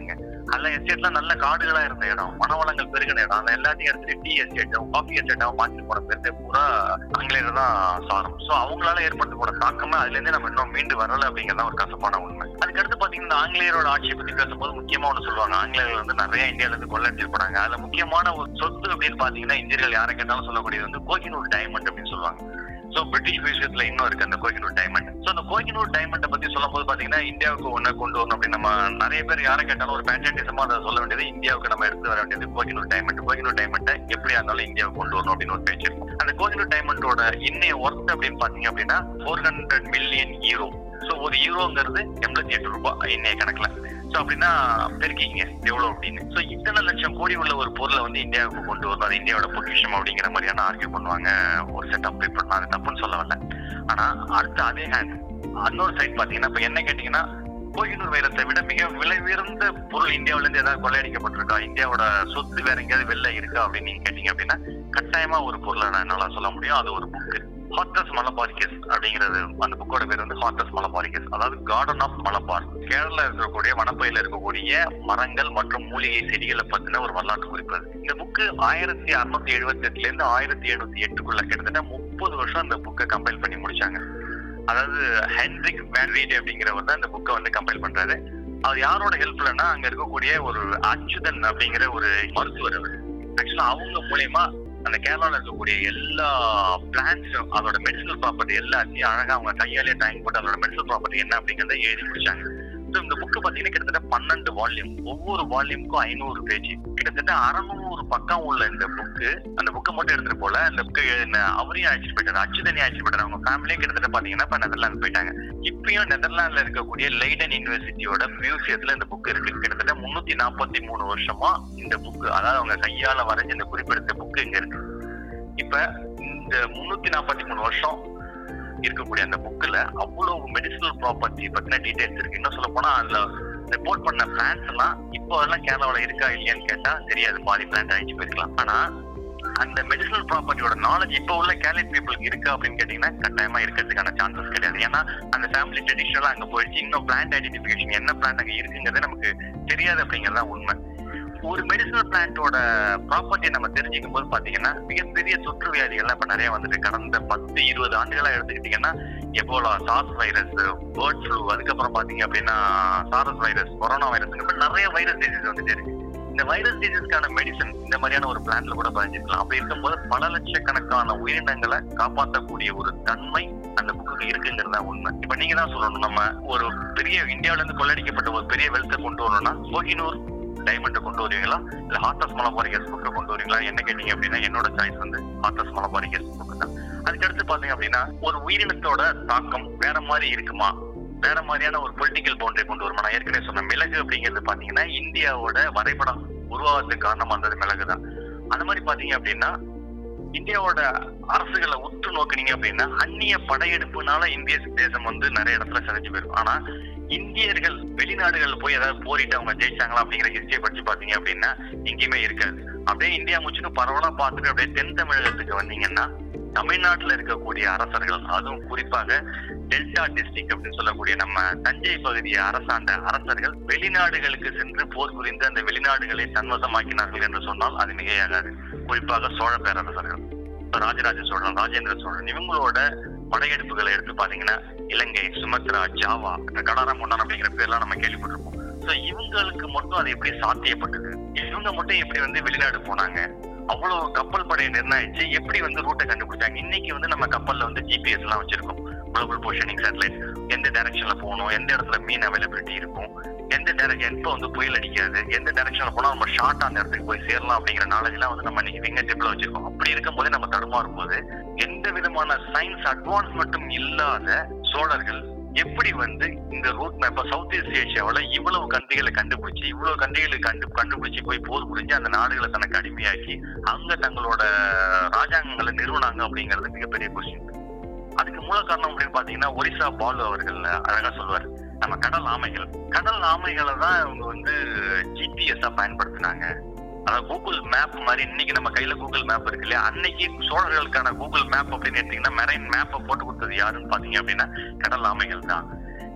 அல்ல எஸ்டேட்லாம் நல்ல காடுகளா இருந்த இடம் வனவளங்கள் பெருகின இடம் அந்த எல்லாத்தையும் எடுத்துட்டு டீ எஸ்டேட்டும் காஃபி எஸ்டேட்டும் மாற்றி போன பேருந்து பூரா ஆங்கிலேயர் தான் சாரம் சோ அவங்களால ஏற்படுத்த போன தாக்கமே அதுல இருந்தே நம்ம இன்னும் மீண்டு வரல அப்படிங்கறத ஒரு கசப்பான உண்மை அதுக்கடுத்து பாத்தீங்கன்னா இந்த ஆங்கிலேயரோட ஆட்சியை பத்தி பேசும்போது முக்கியமா ஒண்ணு சொல்லுவாங்க ஆங்கிலேயர்கள் வந்து நிறைய இந்தியால இருந்து கொள்ளடிச்சு போனாங்க அதுல முக்கியமான ஒரு சொத்து அப்படின்னு பாத்தீங்கன்னா இந்தியர்கள் யாரை கேட்டாலும் சொல்லக்கூடியது வந்து கோகினூர் டைமண்ட் அப்படின்னு சொல்லுவாங்க சோ பிரிட்டிஷ் மியூசியத்துல இன்னும் இருக்கு அந்த கோகினூர் டைமண்ட் சோ அந்த கோகினூர் டைமண்டை பத்தி சொல்லும் போது பாத்தீங்கன்னா இந்தியாவுக்கு ஒண்ணு கொண்டு வரணும் அப்படின்னு நம்ம நிறைய பேர் யாரை கேட்டாலும் ஒரு பேட்ரண்டிசமா அதை சொல்ல வேண்டியது இந்தியாவுக்கு நம்ம எடுத்து வர வேண்டியது கோகினூர் டைமண்ட் கோகினூர் டைமண்டை எப்படியா இருந்தாலும் இந்தியாவுக்கு கொண்டு வரணும் அப்படின்னு ஒரு பேச்சு இருக்கும் அந்த கோகினூர் டைமண்டோட இன்னைய ஒர்த் அப்படின்னு பாத்தீங்க அப்படின்னா four hundred million euro so ஒரு யூரோங்கிறது எண்பத்தி எட்டு ரூபாய் இன்னைய கணக்குல சோ அப்படின்னா பெருக்கிங்க எவ்வளவு அப்படின்னு சோ இத்தனை லட்சம் கோடி உள்ள ஒரு பொருளை வந்து இந்தியாவுக்கு கொண்டு வரணும் அது இந்தியாவோட பொக்கிஷம் அப்படிங்கிற மாதிரியான ஆர்கியூ பண்ணுவாங்க ஒரு செட் ஆஃப் பீப்புள் நான் அது தப்புன்னு சொல்ல வரல ஆனா அடுத்த அதே ஹேண்ட் இன்னொரு சைட் பாத்தீங்கன்னா இப்ப என்ன கேட்டீங்கன்னா கோகினூர் வைரத்தை விட மிக விலை உயர்ந்த பொருள் இந்தியாவில இருந்து ஏதாவது கொள்ளையடிக்கப்பட்டிருக்கா இந்தியாவோட சொத்து வேற எங்கேயாவது வெளில இருக்கா அப்படின்னு நீங்க கேட்டீங்க அப்படின்னா கட்டாயமா ஒரு பொருளை நான் என்னால சொல்ல முடியும் அது ஒரு புக்கு ஹார்டஸ் மலபாரிகஸ் அப்படிங்கிறது அந்த புக்கோட பேர் வந்து ஹார்டஸ் மலபாரிகஸ் அதாவது கார்டன் ஆஃப் மலபார் கேரளா இருக்கக்கூடிய வனப்பையில இருக்கக்கூடிய மரங்கள் மற்றும் மூலிகை செடிகளை பத்தின ஒரு வரலாற்று குறிப்பு அது இந்த புக்கு ஆயிரத்தி அறுநூத்தி எழுபத்தி எட்டுல இருந்து ஆயிரத்தி எழுநூத்தி எட்டுக்குள்ள கிட்டத்தட்ட முப்பது வருஷம் அந்த புக்கை கம்பைல் பண்ணி முடிச்சாங்க அதாவது ஹென்ரிக் வேன்ரீட் அப்படிங்கிறவர் தான் இந்த புக்கை வந்து கம்பைல் பண்றாரு அவர் யாரோட ஹெல்ப்லன்னா அங்க இருக்கக்கூடிய ஒரு அச்சுதன் அப்படிங்கிற ஒரு மருத்துவர் அவர் ஆக்சுவலா அவங்க மூலியமா அந்த கேரளால இருக்கக்கூடிய எல்லா பிளான்ஸும் அதோட மெடிசனல் ப்ராப்பர்ட்டி எல்லாத்தையும் அழகா அவங்க கையாலே டைம் போட்டு அதோட மெடிசனல் ப்ராப்பர்ட்டி என்ன அப்படிங்கறத எழுதி முடிச்சாங்க So, இந்த புக்கு பாத்தீங்கன்னா கிட்டத்தட்ட பன்னெண்டு வால்யூம் ஒவ்வொரு வால்யூமுக்கும் ஐநூறு பேஜ் கிட்டத்தட்ட அறநூறு பக்கம் உள்ள இந்த புக்கு அந்த புக்கை மட்டும் எடுத்துட்டு போல அந்த புக்கு அவரையும் அழைச்சிட்டு போயிட்டாரு அச்சுதனையும் அழைச்சிட்டு போயிட்டாரு அவங்க ஃபேமிலியே கிட்டத்தட்ட பாத்தீங்கன்னா இப்ப நெதர்லாந்து போயிட்டாங்க இப்பயும் நெதர்லாந்துல இருக்கக்கூடிய லைடன் யூனிவர்சிட்டியோட மியூசியத்துல இந்த புக் இருக்கு கிட்டத்தட்ட முன்னூத்தி நாற்பத்தி மூணு வருஷமா இந்த புக் அதாவது அவங்க கையால வரைஞ்ச இந்த குறிப்பிட்ட புக் இங்க இருக்கு இப்ப இந்த முன்னூத்தி நாற்பத்தி மூணு வருஷம் இருக்கக்கூடிய அந்த புக்ல அவ்வளவு மெடிசனல் ப்ராப்பர்ட்டி பத்தின டீடைல்ஸ் இருக்கு இன்னும் சொல்ல போனா அதுல ரிப்போர்ட் பண்ண பிளான்ஸ் எல்லாம் இப்போ அதெல்லாம் கேரளாவில் இருக்கா இல்லையான்னு கேட்டா தெரியாது பாதி பிளான்ட் அழிச்சு போயிருக்கலாம் ஆனா அந்த மெடிசனல் ப்ராப்பர்ட்டியோட நாலேஜ் இப்போ உள்ள கேலட் பீப்புளுக்கு இருக்கா அப்படின்னு கேட்டீங்கன்னா கட்டாயமா இருக்கிறதுக்கான சான்சஸ் கிடையாது ஏன்னா அந்த ஃபேமிலி ட்ரெடிஷனலா அங்க போயிடுச்சு இன்னும் பிளான்ட் ஐடென்டிஃபிகேஷன் என்ன பிளான்ட் அங்க இருக்குங்கிறது நமக்கு தெரியாது அப்படிங்கறதா உண்மை ஒரு மெடிசனல் பிளான்ட்டோட ப்ராப்பர்ட்டி நம்ம தெரிஞ்சுக்கும் போது பாத்தீங்கன்னா மிகப்பெரிய தொற்று வியாதிகள்லாம் இப்ப நிறைய வந்துட்டு கடந்த பத்து இருபது ஆண்டுகளா எடுத்துக்கிட்டீங்கன்னா Ebola SARS virus bird flu அதுக்கப்புறம் பாத்தீங்க அப்படின்னா சாரஸ் வைரஸ் கொரோனா வைரஸ் நிறைய வைரஸ் டிசீஸ் வந்துட்டு இருக்கு இந்த வைரஸ் டிசீஸ்க்கான மெடிசன் இந்த மாதிரியான ஒரு பிளான்ல கூட பதிஞ்சிருக்கலாம் அப்படி இருக்கும்போது பல லட்சக்கணக்கான உயிரினங்களை காப்பாற்றக்கூடிய ஒரு தன்மை அந்த புக்கு இருக்குங்கிறது தான் உண்மை இப்ப நீங்க தான் சொல்லணும் நம்ம ஒரு பெரிய இந்தியாவில இருந்து கொள்ளடிக்கப்பட்ட ஒரு பெரிய வெல்த்தை கொண்டு வரணும்னா கோகினூர் டைமண்டை கொண்டு வருவீங்களா இல்ல ஹார்டஸ் மலபாரிகஸ் புக்கை கொண்டு வருவீங்களா என்ன கேட்டீங்க அப்படின்னா என்னோட சாய்ஸ் வந்து ஹார்டஸ் மலபாரிகஸ் புக்கு தான் அதுக்கடுத்து பாத்தீங்க அப்படின்னா ஒரு உயிரினத்தோட தாக்கம் வேற மாதிரி இருக்குமா வேற மாதிரியான ஒரு பொலிட்டிக்கல் பவுண்டரி கொண்டு வருமா நான் ஏற்கனவே சொன்ன மிளகு அப்படிங்கிறது பாத்தீங்கன்னா இந்தியாவோட வரைபடம் உருவாவதுக்கு காரணமா இருந்தது மிளகு தான் அந்த மாதிரி பாத்தீங்க அப்படின்னா இந்தியாவோட அரசுகளை உற்று நோக்குனீங்க அப்படின்னா அந்நிய படையெடுப்புனால இந்திய தேசம் வந்து நிறைய இடத்துல சிதைச்சு போயிருக்கும் ஆனா இந்தியர்கள் வெளிநாடுகள் போய் ஏதாவது போரிட்டு அவங்க ஜெயிச்சாங்களா அப்படிங்கிற ஹிஸ்டரியை படிச்சு பாத்தீங்க அப்படின்னா எங்கேயுமே இருக்காது அப்படியே இந்தியா முச்சுக்கு பரவலா பார்த்துட்டு அப்படியே தென் தமிழகத்துக்கு வந்தீங்கன்னா தமிழ்நாட்டுல இருக்கக்கூடிய அரசர்கள் அதுவும் குறிப்பாக டெல்டா டிஸ்ட்ரிக்ட் அப்படின்னு சொல்லக்கூடிய நம்ம தஞ்சை பகுதியை அரசாண்ட அரசர்கள் வெளிநாடுகளுக்கு சென்று போர் புரிந்து அந்த வெளிநாடுகளை தன்வசமாக்கினார்கள் என்று சொன்னால் அது மிகையாகாது குறிப்பாக சோழ பேரரசர்கள் ராஜராஜ சோழன் ராஜேந்திர சோழன் இவங்களோட படையெடுப்புகளை எடுத்து பாத்தீங்கன்னா இலங்கை சுமத்ரா ஜாவா கடாரம் முன்னான் அப்படிங்கிற பேர்லாம் நம்ம கேள்விப்பட்டிருப்போம் சோ இவங்களுக்கு மட்டும் அது எப்படி சாத்தியப்பட்டது இவங்க மட்டும் எப்படி வந்து வெளிநாடு போனாங்க அவ்வளவு கப்பல் படையை நிர்ணயிச்சு எப்படி வந்து ரூட்டை கண்டுபிடிச்சாங்க இன்னைக்கு வந்து நம்ம கப்பல்ல வந்து ஜிபிஎஸ் எல்லாம் வச்சிருக்கோம் குளோபல் பொசிஷனிங் சேட்டலைட் எந்த டைரக்ஷன்ல போகணும் எந்த இடத்துல மீன் அவைலபிலிட்டி இருக்கும் எந்த டைரக்ஷன் எப்போ வந்து புயல் அடிக்காது எந்த டைரக்ஷன்ல போனா நம்ம ஷார்ட் அந்த இடத்துக்கு போய் சேரலாம் அப்படிங்கிற நாலேஜ் எல்லாம் வந்து நம்ம இன்னைக்கு விங்க டிப்ல வச்சிருக்கோம் அப்படி இருக்கும்போது நம்ம தடுமாறும் போது எந்த விதமான சயின்ஸ் அட்வான்ஸ் மட்டும் இல்லாத சோழர்கள் எப்படி வந்து இந்த ரூட் மேப்ப சவுத் ஈஸ்ட் ஏஷியாவில் இவ்வளவு கண்ட்ரிகளை கண்டுபிடிச்சு இவ்வளவு கண்ட்ரிகளை கண்டு கண்டுபிடிச்சு போய் போர் புரிஞ்சு அந்த நாடுகளை தனக்கு அடிமையாக்கி அங்க தங்களோட ராஜாங்கங்களை நிறுவனாங்க அப்படிங்கிறது மிகப்பெரிய கொஸ்டின் அதுக்கு மூல காரணம் அப்படின்னு பாத்தீங்கன்னா ஒரிசா பாலு அவர்கள் அழகா சொல்லுவார் நம்ம கடல் ஆமைகள் கடல் ஆமைகளை தான் இவங்க வந்து ஜிபிஎஸ் பயன்படுத்தினாங்க அதாவது கூகுள் மேப் மாதிரி இன்னைக்கு நம்ம கையில கூகுள் மேப் இருக்கு இல்லையா அன்னைக்கு சோழர்களுக்கான கூகுள் மேப் அப்படின்னு எடுத்தீங்கன்னா மெரைன் மேப்பை போட்டு கொடுத்தது யாருன்னு பாத்தீங்க அப்படின்னா கடல் ஆமைகள் தான்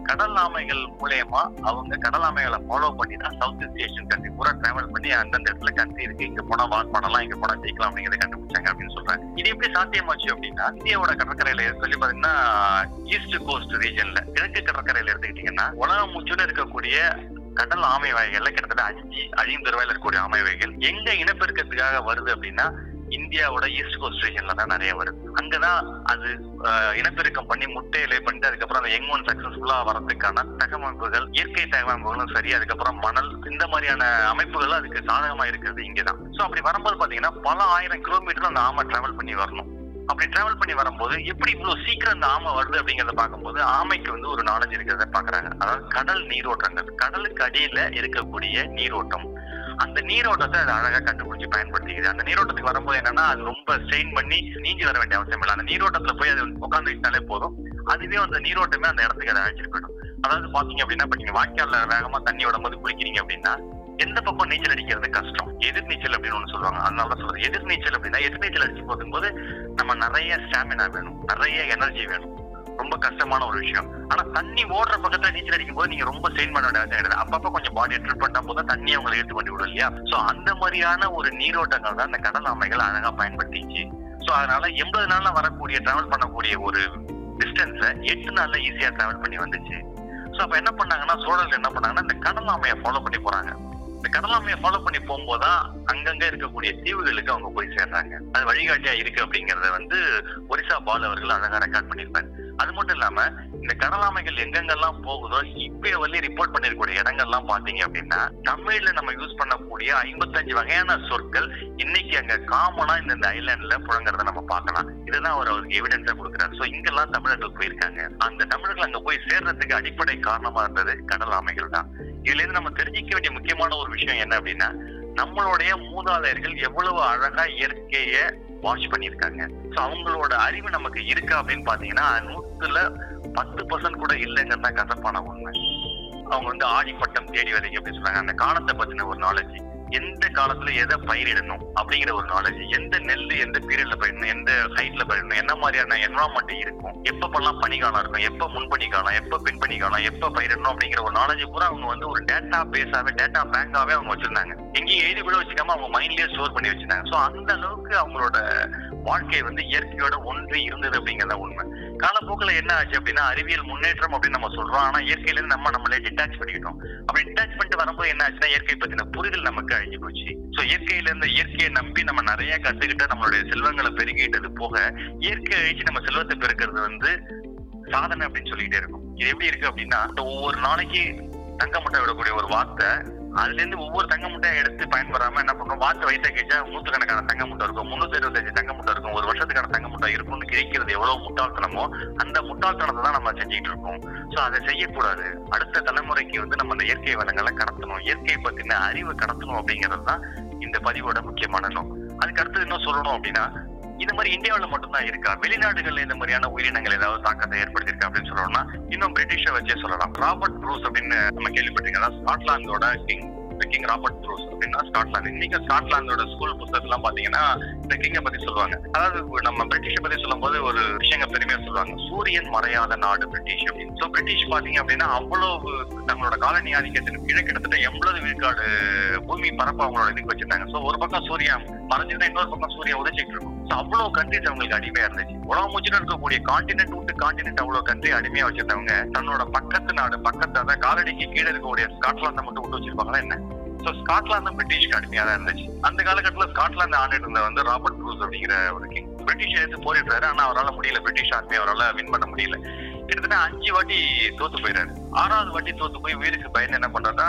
கடல் ஆமைகள் மூலயமா அவங்க கடல் ஆமைகளை ஃபாலோ பண்ணி தான் சவுத் ஈஸ்ட் ஏஷியன் கண்ட்ரி பூரா டிராவல் பண்ணி அந்தந்த இடத்துல கண்ட்ரி இருக்கு இங்க போனா வார் பண்ணலாம் இங்க போனா ஜெயிக்கலாம் அப்படிங்கறத கண்டுபிடிச்சாங்க அப்படின்னு சொல்றாங்க இது எப்படி சாத்தியமாச்சு அப்படின்னா இந்தியாவோட கடற்கரையில சொல்லி பாத்தீங்கன்னா ஈஸ்ட் கோஸ்ட் ரீஜன்ல கிழக்கு கடற்கரையில எடுத்துக்கிட்டீங்கன்னா உலகம் முச்சுன்னு இருக்கக்கூடிய கடல் ஆமை வகைகள்ல கிட்டத்தட்ட அஞ்சு அழிந்து ரூபாயில இருக்கக்கூடிய ஆமை வகைகள் எங்க இனப்பெருக்கத்துக்காக வருது அப்படின்னா இந்தியாவோட ஈஸ்ட் கோஸ்ட் ரீஜன்ல தான் நிறைய வருது அங்கதான் அது ஆஹ், இனப்பெருக்கம் பண்ணி முட்டையிலே பண்ணிட்டு அதுக்கப்புறம் அந்த யங் ஒன் சக்சஸ்ஃபுல்லா வரதுக்கான தகவமைப்புகள் இயற்கை தகவமைப்புகளும் சரி அதுக்கப்புறம் மணல் இந்த மாதிரியான அமைப்புகள் அதுக்கு சாதகமா இருக்கிறது இங்கதான் சோ அப்படி வரும்போது பாத்தீங்கன்னா பல ஆயிரம் கிலோமீட்டர் அந்த ஆமை டிராவல் பண்ணி வரணும் அப்படி டிராவல் பண்ணி வரும்போது எப்படி இவ்வளவு சீக்கிரம் அந்த ஆமை வருது அப்படிங்கறத பார்க்கும்போது ஆமைக்கு வந்து ஒரு நாலேஜ் இருக்கிறத பாக்குறாங்க அதாவது கடல் நீரோட்டங்கள் கடலுக்கு அடியில இருக்கக்கூடிய நீரோட்டம் அந்த நீரோட்டத்தை அது அழகா கண்டுபிடிச்சு பயன்படுத்திக்குது அந்த நீரோட்டத்துக்கு வரும்போது என்னன்னா அது ரொம்ப ஸ்ட்ரெயின் பண்ணி நீஞ்சி வர வேண்டிய அவசியம் இல்லை அந்த நீரோட்டத்துல போய் அது உட்காந்துக்கிட்டாலே போதும் அதுவே அந்த நீரோட்டமே அந்த இடத்துக்கு அதை அழைச்சிட்டு போயிடும் அதாவது பாத்தீங்க அப்படின்னா இப்ப நீங்க வாய்க்கால்ல வேகமா தண்ணி விடும்போது குளிக்கிறீங்க அப்படின்னா எந்த பக்கம் நீச்சல் அடிக்கிறது கஷ்டம் எதிர் நீச்சல் அப்படின்னு ஒண்ணு சொல்லுவாங்க அதனால தான் சொல்றது எதிர் நீச்சல் அப்படின்னா எதிர் நீச்சல் அடிச்சு போகும்போது நம்ம நிறைய ஸ்டாமினா வேணும் நிறைய எனர்ஜி வேணும் ரொம்ப கஷ்டமான ஒரு விஷயம் ஆனா தண்ணி ஓடுற பக்கத்துல நீச்சல் அடிக்கும் போது நீங்க ரொம்ப ஸ்ட்ரெயின் பண்ண வேண்டிய அவசியம் கிடையாது அப்பப்ப கொஞ்சம் பாடியை ட்ரிப் பண்ணா போதும் தண்ணியை உங்களை இழுத்து பண்ணி விடும் இல்லையா சோ அந்த மாதிரியான ஒரு நீரோட்டங்கள் தான் இந்த கடல் ஆமைகள் அழகா பயன்படுத்திச்சு சோ அதனால எண்பது நாள்ல வரக்கூடிய டிராவல் பண்ணக்கூடிய ஒரு டிஸ்டன்ஸை எட்டு நாள்ல ஈஸியா டிராவல் பண்ணி வந்துச்சு சோ அப்ப என்ன பண்ணாங்கன்னா சோழர்கள் என்ன பண்ணாங்கன்னா இந்த கடல் ஆமையை ஃபாலோ பண்ணி போறாங்க இந்த கடலாமையை ஃபாலோ பண்ணி போகும்போதுதான் அங்கங்க இருக்கக்கூடிய தீவுகளுக்கு அவங்க போய் சேர்றாங்க அது வழிகாட்டியா இருக்கு அப்படிங்கறத வந்து ஒரிசா பால் அவர்கள் அழகா ரெக்கார்ட் பண்ணியிருப்பாரு அது மட்டும் இல்லாம இந்த கடலாமைகள் எங்கெங்கெல்லாம் போகுதோ இப்ப வந்து ரிப்போர்ட் பண்ணிருக்கக்கூடிய இடங்கள்லாம் பாத்தீங்க அப்படின்னா தமிழ்ல நம்ம யூஸ் பண்ணக்கூடிய ஐம்பத்தஞ்சு வகையான சொற்கள் இன்னைக்கு அங்க காமனா இந்த ஐலாண்ட்ல புழங்குறத நம்ம பார்க்கலாம் இதுதான் அவர் அவருக்கு எவிடன்ஸா கொடுக்குறாரு சோ இங்கெல்லாம் தமிழர்கள் போயிருக்காங்க அந்த தமிழர்கள் அங்க போய் சேர்றதுக்கு அடிப்படை காரணமா இருந்தது கடல் ஆமைகள் தான் இதுல இருந்து நம்ம தெரிஞ்சிக்க வேண்டிய முக்கியமான ஒரு விஷயம் என்ன அப்படின்னா நம்மளுடைய மூதாதையர்கள் எவ்வளவு அழகா இயற்கைய வாட்ச் பண்ணியிருக்காங்க சோ அவங்களோட அறிவு நமக்கு இருக்கா அப்படின்னு பாத்தீங்கன்னா நூத்துல பத்து பர்சன்ட் கூட இல்லைங்கிறது தான் கசப்பான உண்மை அவங்க வந்து ஆடிப்பட்டம் தேடி விதைங்க அப்படின்னு சொல்றாங்க அந்த காலத்தை பத்தின ஒரு நாலேஜ் எந்த காலத்துல எதை பயிரிடணும் அப்படிங்கிற ஒரு நாலேஜ் எந்த நெல் எந்த பீரியட்ல பயிரிடணும் எந்த ஹைட்ல பயிரிடணும் என்ன மாதிரியான என்வரான்மெண்ட் இருக்கும் எப்பப்பெல்லாம் பனிக்காலம் இருக்கும் எப்ப முன்பனி காலம் எப்ப பின்பனி காலம் எப்ப பயிரிடணும் அப்படிங்கிற ஒரு நாலேஜ் பூரா அவங்க வந்து ஒரு டேட்டா பேஸாவே டேட்டா பேங்காவே அவங்க வச்சிருந்தாங்க எங்கேயும் எழுதி கூட வச்சுக்காம அவங்க மைண்ட்லயே ஸ்டோர் பண்ணி வச்சிருந்தாங்க சோ அந்த அளவுக்கு அவங்களோட வாழ்க்கை வந்து இயற்கையோட ஒன்றி இருந்தது அப்படிங்கறத உண்மை காலப்போக்கில் என்ன ஆச்சு அப்படின்னா அறிவியல் முன்னேற்றம் அப்படின்னு நம்ம சொல்றோம் ஆனா இயற்கையில இருந்து நம்ம நம்மளே டிட்டாச் பண்ணிக்கிட்டோம் அப்படி டிட்டாச் பண்ணிட்டு வரும்போது என்ன ஆச்சுன்னா இயற்கை பத்தின புரிதல் நமக்கு அழிஞ்சு போச்சு சோ இயற்கையில இருந்து இயற்கையை நம்பி நம்ம நிறைய கத்துக்கிட்டு நம்மளுடைய செல்வங்களை பெருகிட்டது போக இயற்கை அழிச்சு நம்ம செல்வத்தை பெருக்கிறது வந்து சாதனை அப்படின்னு சொல்லிக்கிட்டே இருக்கும் இது எப்படி இருக்கு அப்படின்னா ஒவ்வொரு நாளைக்கு தங்க முட்டை விடக்கூடிய ஒரு வார்த்தை அதுல இருந்து ஒவ்வொரு தங்க முட்டையை எடுத்து பயன்படாம என்ன பண்ணும் வாத்து வயிற்ற கேட்டா நூத்துக்கணக்கான தங்க முட்டை இருக்கும் முன்னூத்தி இருபத்தஞ்சு தங்க முட்டை இருக்கும் ஒரு வருஷத்துக்கான தங்க முட்டை இருக்கும்னு கிழிக்கிறது எவ்வளவு முட்டாள்தனமோ அந்த முட்டாள்தனத்தை தான் நம்ம செஞ்சுட்டு இருக்கோம் சோ அதை செய்யக்கூடாது அடுத்த தலைமுறைக்கு வந்து நம்ம அந்த இயற்கை வளங்களை கடத்தணும் இயற்கை பத்தின அறிவை கடத்தணும் அப்படிங்கிறது தான் இந்த பதிவோட முக்கியமான நோக்கம் அதுக்கு அடுத்து என்ன சொல்லணும் அப்படின்னா இந்த மாதிரி இந்தியாவுல மட்டும்தான் இருக்கா வெளிநாடுகள்ல இந்த மாதிரியான உயிரினங்கள் ஏதாவது தாக்கத்தை ஏற்படுத்தியிருக்கா அப்படின்னு சொல்லணும்னா இன்னும் பிரிட்டிஷை வச்சே சொல்லலாம் ராபர்ட் ப்ரூஸ் அப்படின்னு நம்ம கேள்விப்பட்டிருக்கோம் அதாவது ஸ்காட்லாந்தோட கிங் கிங் ராபர்ட் ப்ரூஸ் அப்படின்னா ஸ்காட்லாந்து இன்னைக்கு ஸ்காட்லாந்தோட ஸ்கூல் புத்தகத்தெல்லாம் பாத்தீங்கன்னா இந்த கிங்கை பத்தி சொல்லுவாங்க அதாவது நம்ம பிரிட்டிஷை பத்தி சொல்லும்போது ஒரு விஷயங்க பெருமையா சொல்லுவாங்க சூரியன் மறையாத நாடு பிரிட்டிஷ் அப்படின்னு ஸோ பிரிட்டிஷ் பாத்தீங்க அப்படின்னா அவ்வளவு தங்களோட காலனி ஆதிக்கத்தின் கீழே கிட்டத்தட்ட எண்பது விழுக்காடு பூமி பரப்பு அவங்களோட இதுக்கு வச்சிருந்தாங்க ஸோ ஒரு பக்கம் சூரியன் மறைஞ்சிருந்தா இன்னொரு பக்கம் சூரியன் உதச்சிட்டு இருக்கும் ஸோ அவ்வளவு கண்ட்ரிஸ் அவங்களுக்கு அடிமையா இருந்துச்சு உலகம் முச்சிட்டு இருக்கக்கூடிய காண்டினென்ட் விட்டு காண்டினென்ட் அவ்வளவு கண்ட்ரி அடிமையா வச்சிருந்தவங்க தன்னோட பக்கத்து நாடு பக்கத்து அதாவது காலடிக்கு கீழே இருக்கக்கூடிய ஸ்காட்லாந்தை மட்டும் விட்டு வச்சிருப்பாங்களா என்ன சோ ஸ்காட்லாந்து பிரிட்டிஷ்க்கு அடிமையா தான் இருந்துச்சு அந்த காலகட்டத்துல ஸ்காட்லாந்து ஆண்டுட்டு இருந்த வந்து ராபர்ட் ப்ரூஸ் அப்படிங்கிற ஒரு கிங் பிரிட்டிஷ் எடுத்து போரிடுறாரு ஆனா அவரால் முடியல பிரிட்டிஷ் ஆர்மி அவரால் வின் பண்ண முடியல கிட்டத்தட்ட அஞ்சு வாட்டி தோத்து போயிடாரு ஆறாவது வாட்டி தோத்து போய் வீருக்கு பயந்து என்ன பண்றாருன்னா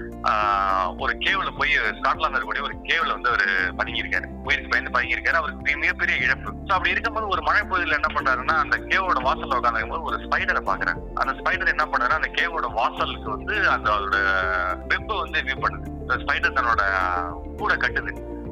ஆஹ், ஒரு கேவ்ல போய் ஸ்காட்லாந்து இருக்கக்கூடிய ஒரு கேவ்ல வந்து அவர் பதுங்கியிருக்காரு உயிருக்கு பயந்து பதுங்கியிருக்காரு அவருக்கு மிக- மிகப்பெரிய இழப்பு ஸோ அப்படி இருக்கும்போது ஒரு மழை பகுதியில் என்ன பண்றாருன்னா அந்த கேவோட வாசல்ல உட்காந்துக்கும் போது ஒரு ஸ்பைடரை பாக்குறாரு அந்த ஸ்பைடர் என்ன பண்றாரு அந்த கேவோட வாசலுக்கு வந்து அந்த அதோட வெப்பை வந்து வியூ பண்ணுது ஸ்பைடர் தன்னோட கூட கட்டுது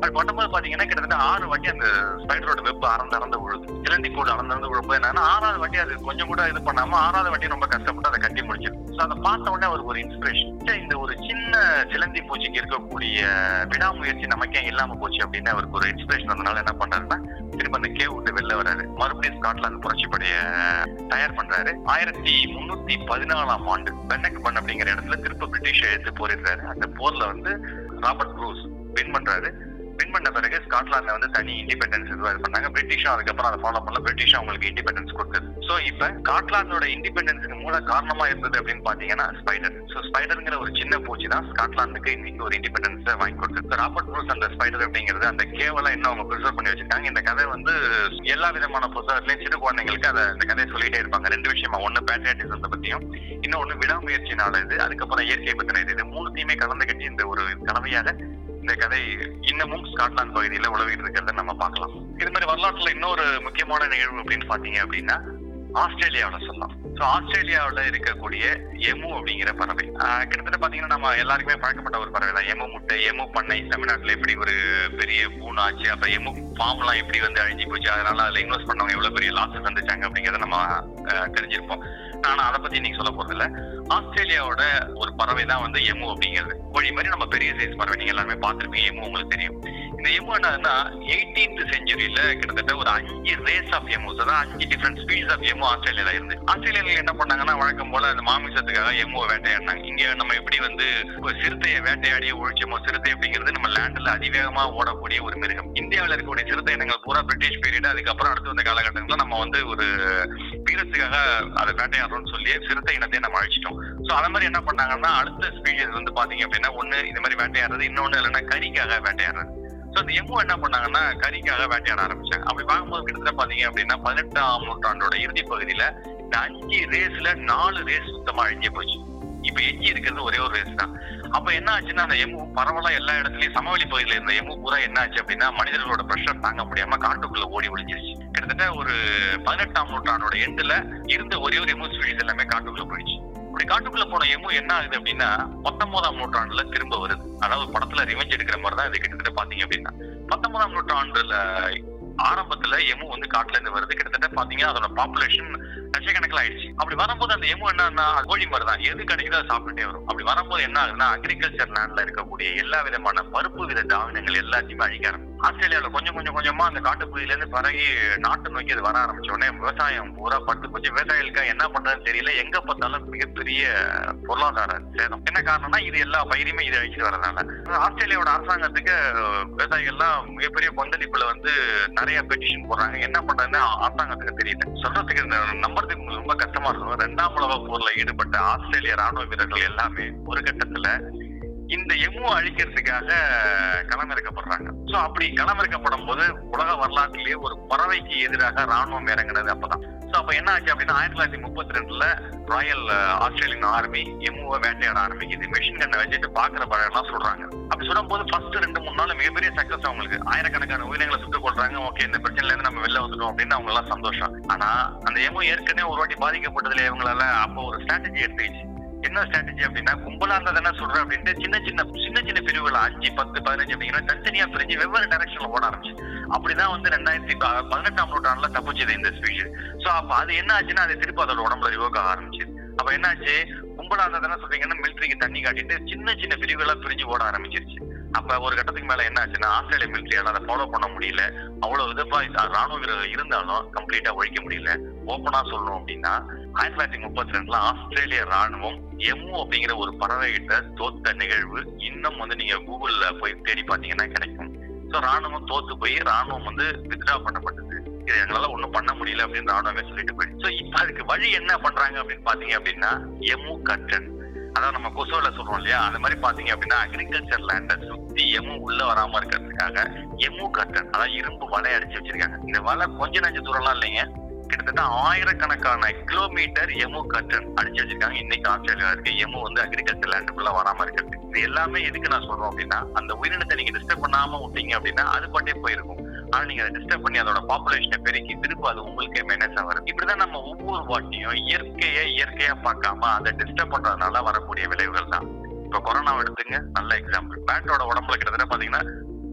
அது பண்ணும்போது பாத்தீங்கன்னா கிட்டத்தட்ட ஆறு வாட்டி அந்த ஸ்பைடரோட வெப் அறந்து அறந்து விழுது சிலந்தி கூட அறந்து அறந்து விழும்போது என்னன்னா ஆறாவது வாட்டி அது கொஞ்சம் கூட இது பண்ணாம ஆறாவது வாட்டி ரொம்ப கஷ்டப்பட்டு அதை கட்டி முடிச்சிருக்கு ஸோ அதை பார்த்த உடனே அவருக்கு ஒரு இன்ஸ்பிரேஷன் இந்த ஒரு சின்ன சிலந்தி பூச்சிக்கு இருக்கக்கூடிய விடாமுயற்சி நமக்கே இல்லாம போச்சு அப்படின்னு அவருக்கு ஒரு இன்ஸ்பிரேஷன் வந்தனால என்ன பண்றாருன்னா திரும்ப அந்த கேவ் விட்டு வெளில வராரு மறுபடியும் ஸ்காட்லாந்து புரட்சி படைய தயார் பண்றாரு ஆயிரத்தி முன்னூத்தி பதினாலாம் ஆண்டு பென்னக் பன் அப்படிங்கிற இடத்துல திரும்ப பிரிட்டிஷ் எடுத்து போரிடுறாரு அந்த போர்ல வந்து ராபர்ட் ப்ரூஸ் வின் பண்றாரு வின் பண்ண பிறகு ஸ்காட்லாந்துல வந்து தனி இண்டிபெண்டன்ஸ் இது பண்ணாங்க பிரிட்டிஷும் அதுக்கப்புறம் அதை ஃபாலோ பண்ணல பிரிட்டிஷும் அவங்களுக்கு இண்டிபெண்டன்ஸ் கொடுத்தது சோ இப்ப ஸ்காட்லாந்தோட இண்டிபெண்டன்ஸுக்கு மூல காரணமா இருந்தது அப்படின்னு பாத்தீங்கன்னா ஸ்பைடர் சோ ஸ்பைடர்ங்கிற ஒரு சின்ன பூச்சி தான் ஸ்காட்லாந்துக்கு இன்னைக்கு ஒரு இண்டிபெண்டன்ஸ் வாங்கி கொடுத்தது ராபர்ட் ப்ரூஸ் அந்த ஸ்பைடர் அப்படிங்கிறது அந்த கேவலம் இன்னும் அவங்க ப்ரிசர்வ் பண்ணி வச்சிருக்காங்க இந்த கதை வந்து எல்லா விதமான புத்தகத்திலயும் சிறு குழந்தைங்களுக்கு அதை இந்த கதையை சொல்லிட்டே இருப்பாங்க ரெண்டு விஷயமா ஒண்ணு பேட்ரியாட்டிசத்தை பத்தியும் இன்னொன்னு விடாமுயற்சினால இது அதுக்கப்புறம் இயற்கை பத்தின இது இது மூணுத்தையுமே கலந்து கட்டி இந்த ஒரு கலவையாக இந்த கதை இன்னமும் ஸ்காட்லாந்து பகுதியில உழவிட்டு இருக்கிறத நம்ம பார்க்கலாம் இது மாதிரி வரலாற்றுல இன்னொரு முக்கியமான நிகழ்வு அப்படின்னு பாத்தீங்க அப்படின்னா ஆஸ்திரேலியாவில சொல்லலாம் ஸோ ஆஸ்திரேலியாவில் இருக்கக்கூடிய எமு அப்படிங்கிற பறவை ஆஹ் கிட்டத்தட்ட பாத்தீங்கன்னா நம்ம எல்லாருக்குமே பழக்கப்பட்ட ஒரு பறவை தான் எமு முட்டை எமு பண்ணை தமிழ்நாட்டுல எப்படி ஒரு பெரிய பூனாச்சு அப்புறம் எமு ஃபார்ம் எல்லாம் எப்படி வந்து அழிஞ்சு போச்சு அதனால அதுல இன்வெஸ்ட் பண்ணவங்க எவ்வளவு பெரிய லாஸ் சந்திச்சாங்க அப்படிங்கறத நம்ம ஆஹ் தெரிஞ்சிருப்போம் ஆனா அதை பத்தி இன்னைக்கு சொல்ல போறது இல்ல ஆஸ்திரேலியாவோட ஒரு பறவை தான் வந்து எமு அப்படிங்கிறது கோழி மாதிரி நம்ம பெரிய சைஸ் பறவை நீங்க எல்லாருமே பார்த்திருப்பீங்க எமு உங்களுக்கு தெரியும் இந்த எமு என்னதுன்னா எயிட்டீன்த் செஞ்சுரியில கிட்டத்தட்ட ஒரு அஞ்சு ரேஸ் ஆஃப் எமுஸ் அதாவது அஞ்சு டிஃப்ரெண்ட் ஸ்பீட்ஸ் ஆஃப் எமு ஆஸ்திரேலியால இருந்து ஆஸ்திரேலியால என்ன பண்ணாங்கன்னா வழக்கம் போல அந்த மாமிசத்துக்காக எமுவை வேட்டையாடினாங்க இங்க நம்ம எப்படி வந்து ஒரு சிறுத்தையை வேட்டையாடிய ஒழிச்சோமோ சிறுத்தை அப்படிங்கிறது நம்ம லேண்ட்ல அதிவேகமா ஓடக்கூடிய ஒரு மிருகம் இந்தியாவில் இருக்கக்கூடிய சிறுத்தை இனங்கள் பூரா பிரிட்டிஷ் பீரியட் அதுக்கப்புறம் அடுத்து வந்த காலகட்டங்களில் நம்ம வந்து ஒரு வீரத்துக்காக அதை வேட்டையாடுறோம்னு சொல்லி சிறுத்தை இனத்தை நம்ம அழிச்சிட்டோம் சோ அந்த மாதிரி என்ன பண்ணாங்கன்னா அடுத்த ஸ்பீஷிஸ் வந்து பாத்தீங்க அப்படின்னா ஒண்ணு இந்த மாதிரி வேட்டையாடுறது இன்னொன்னு இல்லைன்னா கறிக்காக வேட்டையாடுறது சோ அந்த எம்மு என்ன பண்ணாங்கன்னா கறிக்காக வேட்டையாட ஆரம்பிச்சாங்க அப்படி பார்க்கும்போது கிட்டத்தட்ட பாத்தீங்க அப்படின்னா பதினெட்டாம் நூற்றாண்டோட இறுதி பகுதியில இந்த அஞ்சு ரேஸ்ல நாலு ரேஸ் சுத்தமா அழிஞ்சு போச்சு இப்ப எஞ்சி இருக்கிறது ஒரே ஒரு ரேஸ் தான் அப்ப என்ன ஆச்சுன்னா அந்த எம்மு பரவலா எல்லா இடத்துலயும் சமவெளி பகுதியில இருந்த எம்மு பூரா என்ன ஆச்சு அப்படின்னா மனிதர்களோட ப்ரெஷர் தாங்க முடியாம காட்டுக்குள்ள ஓடி ஒளிஞ்சிருச்சு கிட்டத்தட்ட ஒரு பதினெட்டாம் நூற்றாண்டோட எண்டுல இருந்த ஒரே ஒரு எம்மு ஸ்பீஷிஸ் எல்லாமே காட்டுக்குள்ள போயிடுச்சு இப்படி காட்டுக்குள்ள போன எம்மு என்ன ஆகுது அப்படின்னா பத்தொன்பதாம் நூற்றாண்டுல திரும்ப வருது அதாவது படத்துல ரிவெஞ்ச் எடுக்கிற மாதிரி தான் இது கிட்டத்தட்ட பாத்தீங்க அப்படின்னா பத்தொன்பதாம் நூற்றாண்டுல ஆரம்பத்துல எமு வந்து காட்டுல இருந்து வருது கிட்டத்தட்ட பாத்தீங்கன்னா அதோட பாப்புலேஷன் லட்சக்கணக்கில் ஆயிடுச்சு அப்படி வரும்போது அந்த எமு என்னன்னா அது கோழி மாதிரி தான் எது கிடைக்குதோ அதை சாப்பிட்டுட்டே வரும் அப்படி வரும்போது என்ன ஆகுதுன்னா அக்ரிகல்ச்சர் லேண்ட்ல இருக்கக்கூடிய எல்லா விதமான பருப்பு வித தாவரங்கள் எல்லாத்தையுமே அழிக்க ஆரம்பிச்சு ஆஸ்திரேலியாவில கொஞ்சம் கொஞ்சம் கொஞ்சமா அந்த காட்டுப்பகுதியில இருந்து பரகி நாட்டு நோக்கி அது வர ஆரம்பிச்ச உடனே விவசாயம் பூரா பட்டு போச்சு விவசாயிகளுக்கு என்ன பண்றதுன்னு தெரியல எங்க பார்த்தாலும் மிகப்பெரிய பொருளாதார சேதம் என்ன காரணம்னா இது எல்லா பயிருமே இது அழிச்சிட்டு வரதுனால ஆஸ்திரேலியாவோட அரசாங்கத்துக்கு விவசாயிகள்லாம் மிகப்பெரிய கொந்தளிப்புல வந்து நிறைய பெட்டிஷன் போடுறாங்க என்ன பண்றதுன்னு அரசாங்கத்துக்கு தெரியல சொல்றதுக்கு இந்த நம்புறதுக்கு ரொம்ப கஷ்டமா இருக்கும் ரெண்டாம் உலக போர்ல ஈடுபட்ட ஆஸ்திரேலிய ராணுவ வீரர்கள் எல்லாமே ஒரு கட்டத்துல இந்த எம்மு அழிக்கிறதுக்காக களமிறக்கப்படுறாங்க சோ அப்படி களமிறக்கப்படும் போது உலக வரலாற்றிலேயே ஒரு பறவைக்கு எதிராக ராணுவம் இறங்குனது அப்பதான் சோ அப்ப என்ன ஆச்சு அப்படின்னா ஆயிரத்தி தொள்ளாயிரத்தி முப்பத்தி ரெண்டுல ராயல் ஆஸ்திரேலியன் ஆர்மி எம்முவை வேட்டையாட ஆரம்பிக்குது மிஷின் கண்ணை வச்சுட்டு பாக்குற பழம் சொல்றாங்க அப்படி சொல்லும் போது ஃபர்ஸ்ட் ரெண்டு மூணு நாள் மிகப்பெரிய சக்சஸ் அவங்களுக்கு ஆயிரக்கணக்கான உயிரினங்களை சுட்டுக் கொள்றாங்க ஓகே இந்த பிரச்சனைல இருந்து நம்ம வெளில வந்துட்டோம் அப்படின்னு அவங்க எல்லாம் சந்தோஷம் ஆனா அந்த எம்மு ஏற்கனவே ஒரு வாட்டி பாதிக்கப்பட்டதுல இவங்களால அப்போ ஒரு ஸ்ட்ராட்டஜி எடுத்துக்கிச்சு என்ன ஸ்ட்ராட்டஜி அப்படின்னா கும்பலா இருந்தா தானே சொல்றேன் அப்படின்ட்டு சின்ன சின்ன சின்ன சின்ன பிரிவுகள் அஞ்சு பத்து பதினஞ்சு அப்படிங்கிற தனித்தனியா பிரிஞ்சு வெவ்வேறு டைரக்ஷன்ல ஓட ஆரம்பிச்சு அப்படிதான் வந்து ரெண்டாயிரத்தி ப- பதினெட்டாம் நூற்றாண்டுல தப்பிச்சது இந்த ஸ்பீஷிஸ் சோ அப்ப அது என்ன ஆச்சுன்னா அது திருப்பி அதோட உடம்புல ரிவோக் ஆக ஆரம்பிச்சு அப்ப என்னாச்சு கும்பலா இருந்தா தானே சொல்றீங்கன்னா மிலிட்டரிக்கு தண்ணி காட்டிட்டு சின்ன சின்ன பிரிவுகளா பிரிஞ்சு ஓட ஆரம்பிச்சிருச்சு அப்ப ஒரு கட்டத்துக்கு மேல என்ன ஆச்சுன்னா ஆஸ்திரேலிய மிலிட்டரியால அதை ஃபாலோ பண்ண முடியல அவ்வளவு இதுப்பா ராணுவ வீரர்கள் இருந்தாலும் கம்ப்ளீட்டா ஒழிக்க முடியல ஓப்பனா சொல்லணும் அப்படின்னா ஆயிரத்தி தொள்ளாயிரத்தி முப்பத்தி ரெண்டுல ஆஸ்திரேலிய ராணுவம் எம்மு அப்படிங்கிற ஒரு பறவை கிட்ட தோத்த நிகழ்வு இன்னும் வந்து நீங்க கூகுள்ல போய் தேடி பாத்தீங்கன்னா கிடைக்கும் சோ ராணுவம் தோத்து போய் ராணுவம் வந்து வித்ட்ரா பண்ணப்பட்டது இது எங்களால ஒண்ணும் பண்ண முடியல அப்படின்னு ராணுவமே சொல்லிட்டு போயிடுச்சு சோ இப்ப அதுக்கு வழி என்ன பண்றாங்க அப்படின்னு பாத்தீங்க அப்படின்னா எம்மு கட்டன் அதான் நம்ம கொசுவில சொல்றோம் இல்லையா அந்த மாதிரி பாத்தீங்க அப்படின்னா அக்ரிகல்ச்சர் லேண்ட சுத்தி எம்மு உள்ள வராம இருக்கிறதுக்காக எம்மு கட்டன் அதாவது இரும்பு வலை அடிச்சு வச்சிருக்காங்க இந்த வலை கொஞ்ச நஞ்ச தூரம்லாம் இல்லைங்க கிட்டத்தட்ட ஆயிரக்கணக்கான கிலோமீட்டர் எமு கட்டன் அடிச்சு வச்சிருக்காங்க இன்னைக்கு ஆஸ்திரேலியா இருக்கு எமு வந்து அக்ரிகல்ச்சர் லேண்டுக்குள்ள வராம இருக்கிறது இது எல்லாமே எதுக்கு நான் சொல்றோம் அப்படின்னா அந்த உயிரினத்தை நீங்க டிஸ்டர்ப் பண்ணாம விட்டீங்க அப்படின்னா அது பாட்டே போயிருக்கும் ஆனா நீங்க அதை டிஸ்டர்ப் பண்ணி அதோட பாப்புலேஷனை பெருக்கி திரும்ப அது உங்களுக்கே மைனஸா வருது இப்படிதான் நம்ம ஒவ்வொரு வாட்டியும் இயற்கையை இயற்கையா பார்க்காம அதை டிஸ்டர்ப் பண்றதுனால வரக்கூடிய விளைவுகள் தான் இப்ப கொரோனா எடுத்துங்க நல்ல எக்ஸாம்பிள் பேட்டோட உடம்புல கிட்டத்தட்ட பாத்தீங்கன்னா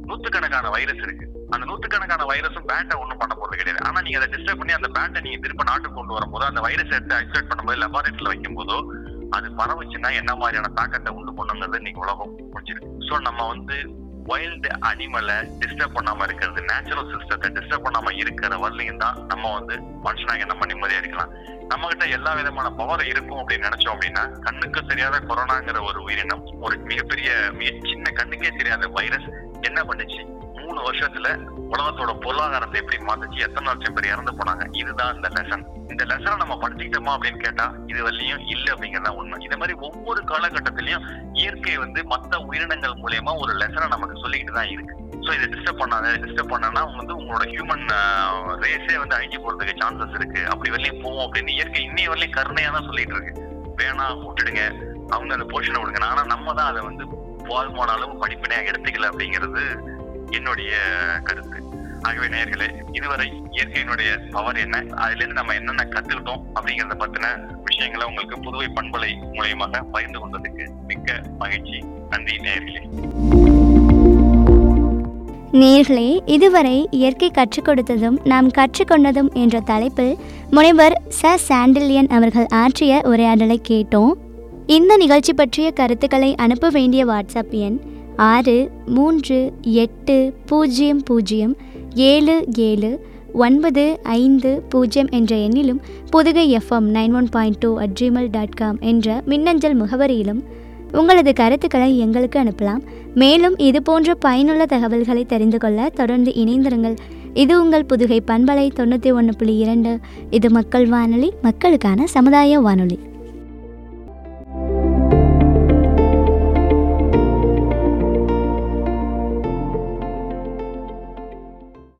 நூத்துக்கணக்கான வைரஸ் இருக்கு அந்த நூத்துக்கணக்கான வைரஸும் பேட்டை ஒண்ணும் பண்ண போறது கிடையாது ஆனா நீங்க அதை டிஸ்டர்ப் பண்ணி அந்த பேட்டை நீங்க திரும்ப நாட்டுக்கு கொண்டு வரும்போது அந்த வைரஸ் எடுத்து ஐசோலேட் பண்ணும்போது லெபார்டரியில வைக்கும் போதோ அது பரவுச்சுன்னா என்ன மாதிரியான தாக்கத்தை உண்டு பண்ணுங்கிறது இன்னைக்கு உலகம் புரிஞ்சிருக்கு சோ நம்ம வந்து வைல்டு அனிமலை டிஸ்டர்ப் பண்ணாம இருக்கிறது நேச்சுரல் சிஸ்டத்தை டிஸ்டர்ப் பண்ணாம இருக்கிற வரலையும் தான் நம்ம வந்து மனுஷனாக நம்ம நிம்மதியா இருக்கலாம் நம்ம கிட்ட எல்லா விதமான பவர் இருக்கும் அப்படின்னு நினைச்சோம் அப்படின்னா கண்ணுக்கு தெரியாத கொரோனாங்கிற ஒரு உயிரினம் ஒரு மிகப்பெரிய மிக சின்ன கண்ணுக்கே தெரியாத வைரஸ் என்ன பண்ணுச்சு மூணு வருஷத்துல உலகத்தோட பொருளாதாரத்தை எப்படி மாத்துச்சு எத்தனை லட்சம் பேர் இறந்து போனாங்க இதுதான் இந்த லெசன் இந்த லெசனை நம்ம படிச்சுக்கிட்டோமா அப்படின்னு கேட்டா இது வரலையும் இல்ல அப்படிங்கறதா உண்மை இந்த மாதிரி ஒவ்வொரு காலகட்டத்திலயும் இயற்கை வந்து மத்த உயிரினங்கள் மூலியமா ஒரு லெசனை நமக்கு சொல்லிக்கிட்டு தான் இருக்கு ஸோ இதை டிஸ்டர்ப் பண்ணாத டிஸ்டர்ப் பண்ணனா வந்து உங்களோட ஹியூமன் ரேஸே வந்து அழிஞ்சு போறதுக்கு சான்சஸ் இருக்கு அப்படி வரலையும் போவோம் அப்படின்னு இயற்கை இன்னைய வரலையும் கருணையா தான் சொல்லிட்டு இருக்கு வேணாம் விட்டுடுங்க அவங்க அந்த போர்ஷனை விடுங்க ஆனா நம்ம தான் அதை வந்து போதுமான அளவு படிப்பினையா எடுத்துக்கல அப்படிங்கிறது என்னுடைய கருத்து ஆகவே நேயர்களே இதுவரை இயற்கையினுடைய பவர் என்ன அதுல இருந்து நம்ம என்னென்ன கத்துக்கிட்டோம் அப்படிங்கறத பத்தின விஷயங்களை உங்களுக்கு புதுவை பண்பலை மூலியமாக பகிர்ந்து கொண்டதுக்கு மிக்க மகிழ்ச்சி நன்றி நேயர்களே நேர்களே இதுவரை இயற்கை கற்றுக் கொடுத்ததும் நாம் கற்றுக்கொண்டதும் என்ற தலைப்பில் முனைவர் ச சாண்டில்யன் அவர்கள் ஆற்றிய உரையாடலை கேட்டோம் இந்த நிகழ்ச்சி பற்றிய கருத்துக்களை அனுப்ப வேண்டிய வாட்ஸ்அப் எண் ஆறு மூன்று எட்டு பூஜ்ஜியம் பூஜ்ஜியம் ஏழு ஏழு ஒன்பது ஐந்து பூஜ்ஜியம் என்ற எண்ணிலும் Pudugai FM nine one point two at Gmail dot com என்ற மின்னஞ்சல் முகவரியிலும் உங்களது கருத்துக்களை எங்களுக்கு அனுப்பலாம் மேலும் இது போன்ற பயனுள்ள தகவல்களை தெரிந்து கொள்ள தொடர்ந்து இணைந்திருங்கள் இது உங்கள் புதுகை பண்பலை தொண்ணூற்றி ஒன்று புள்ளி இரண்டு இது மக்கள் வானொலி மக்களுக்கான சமுதாய வானொலி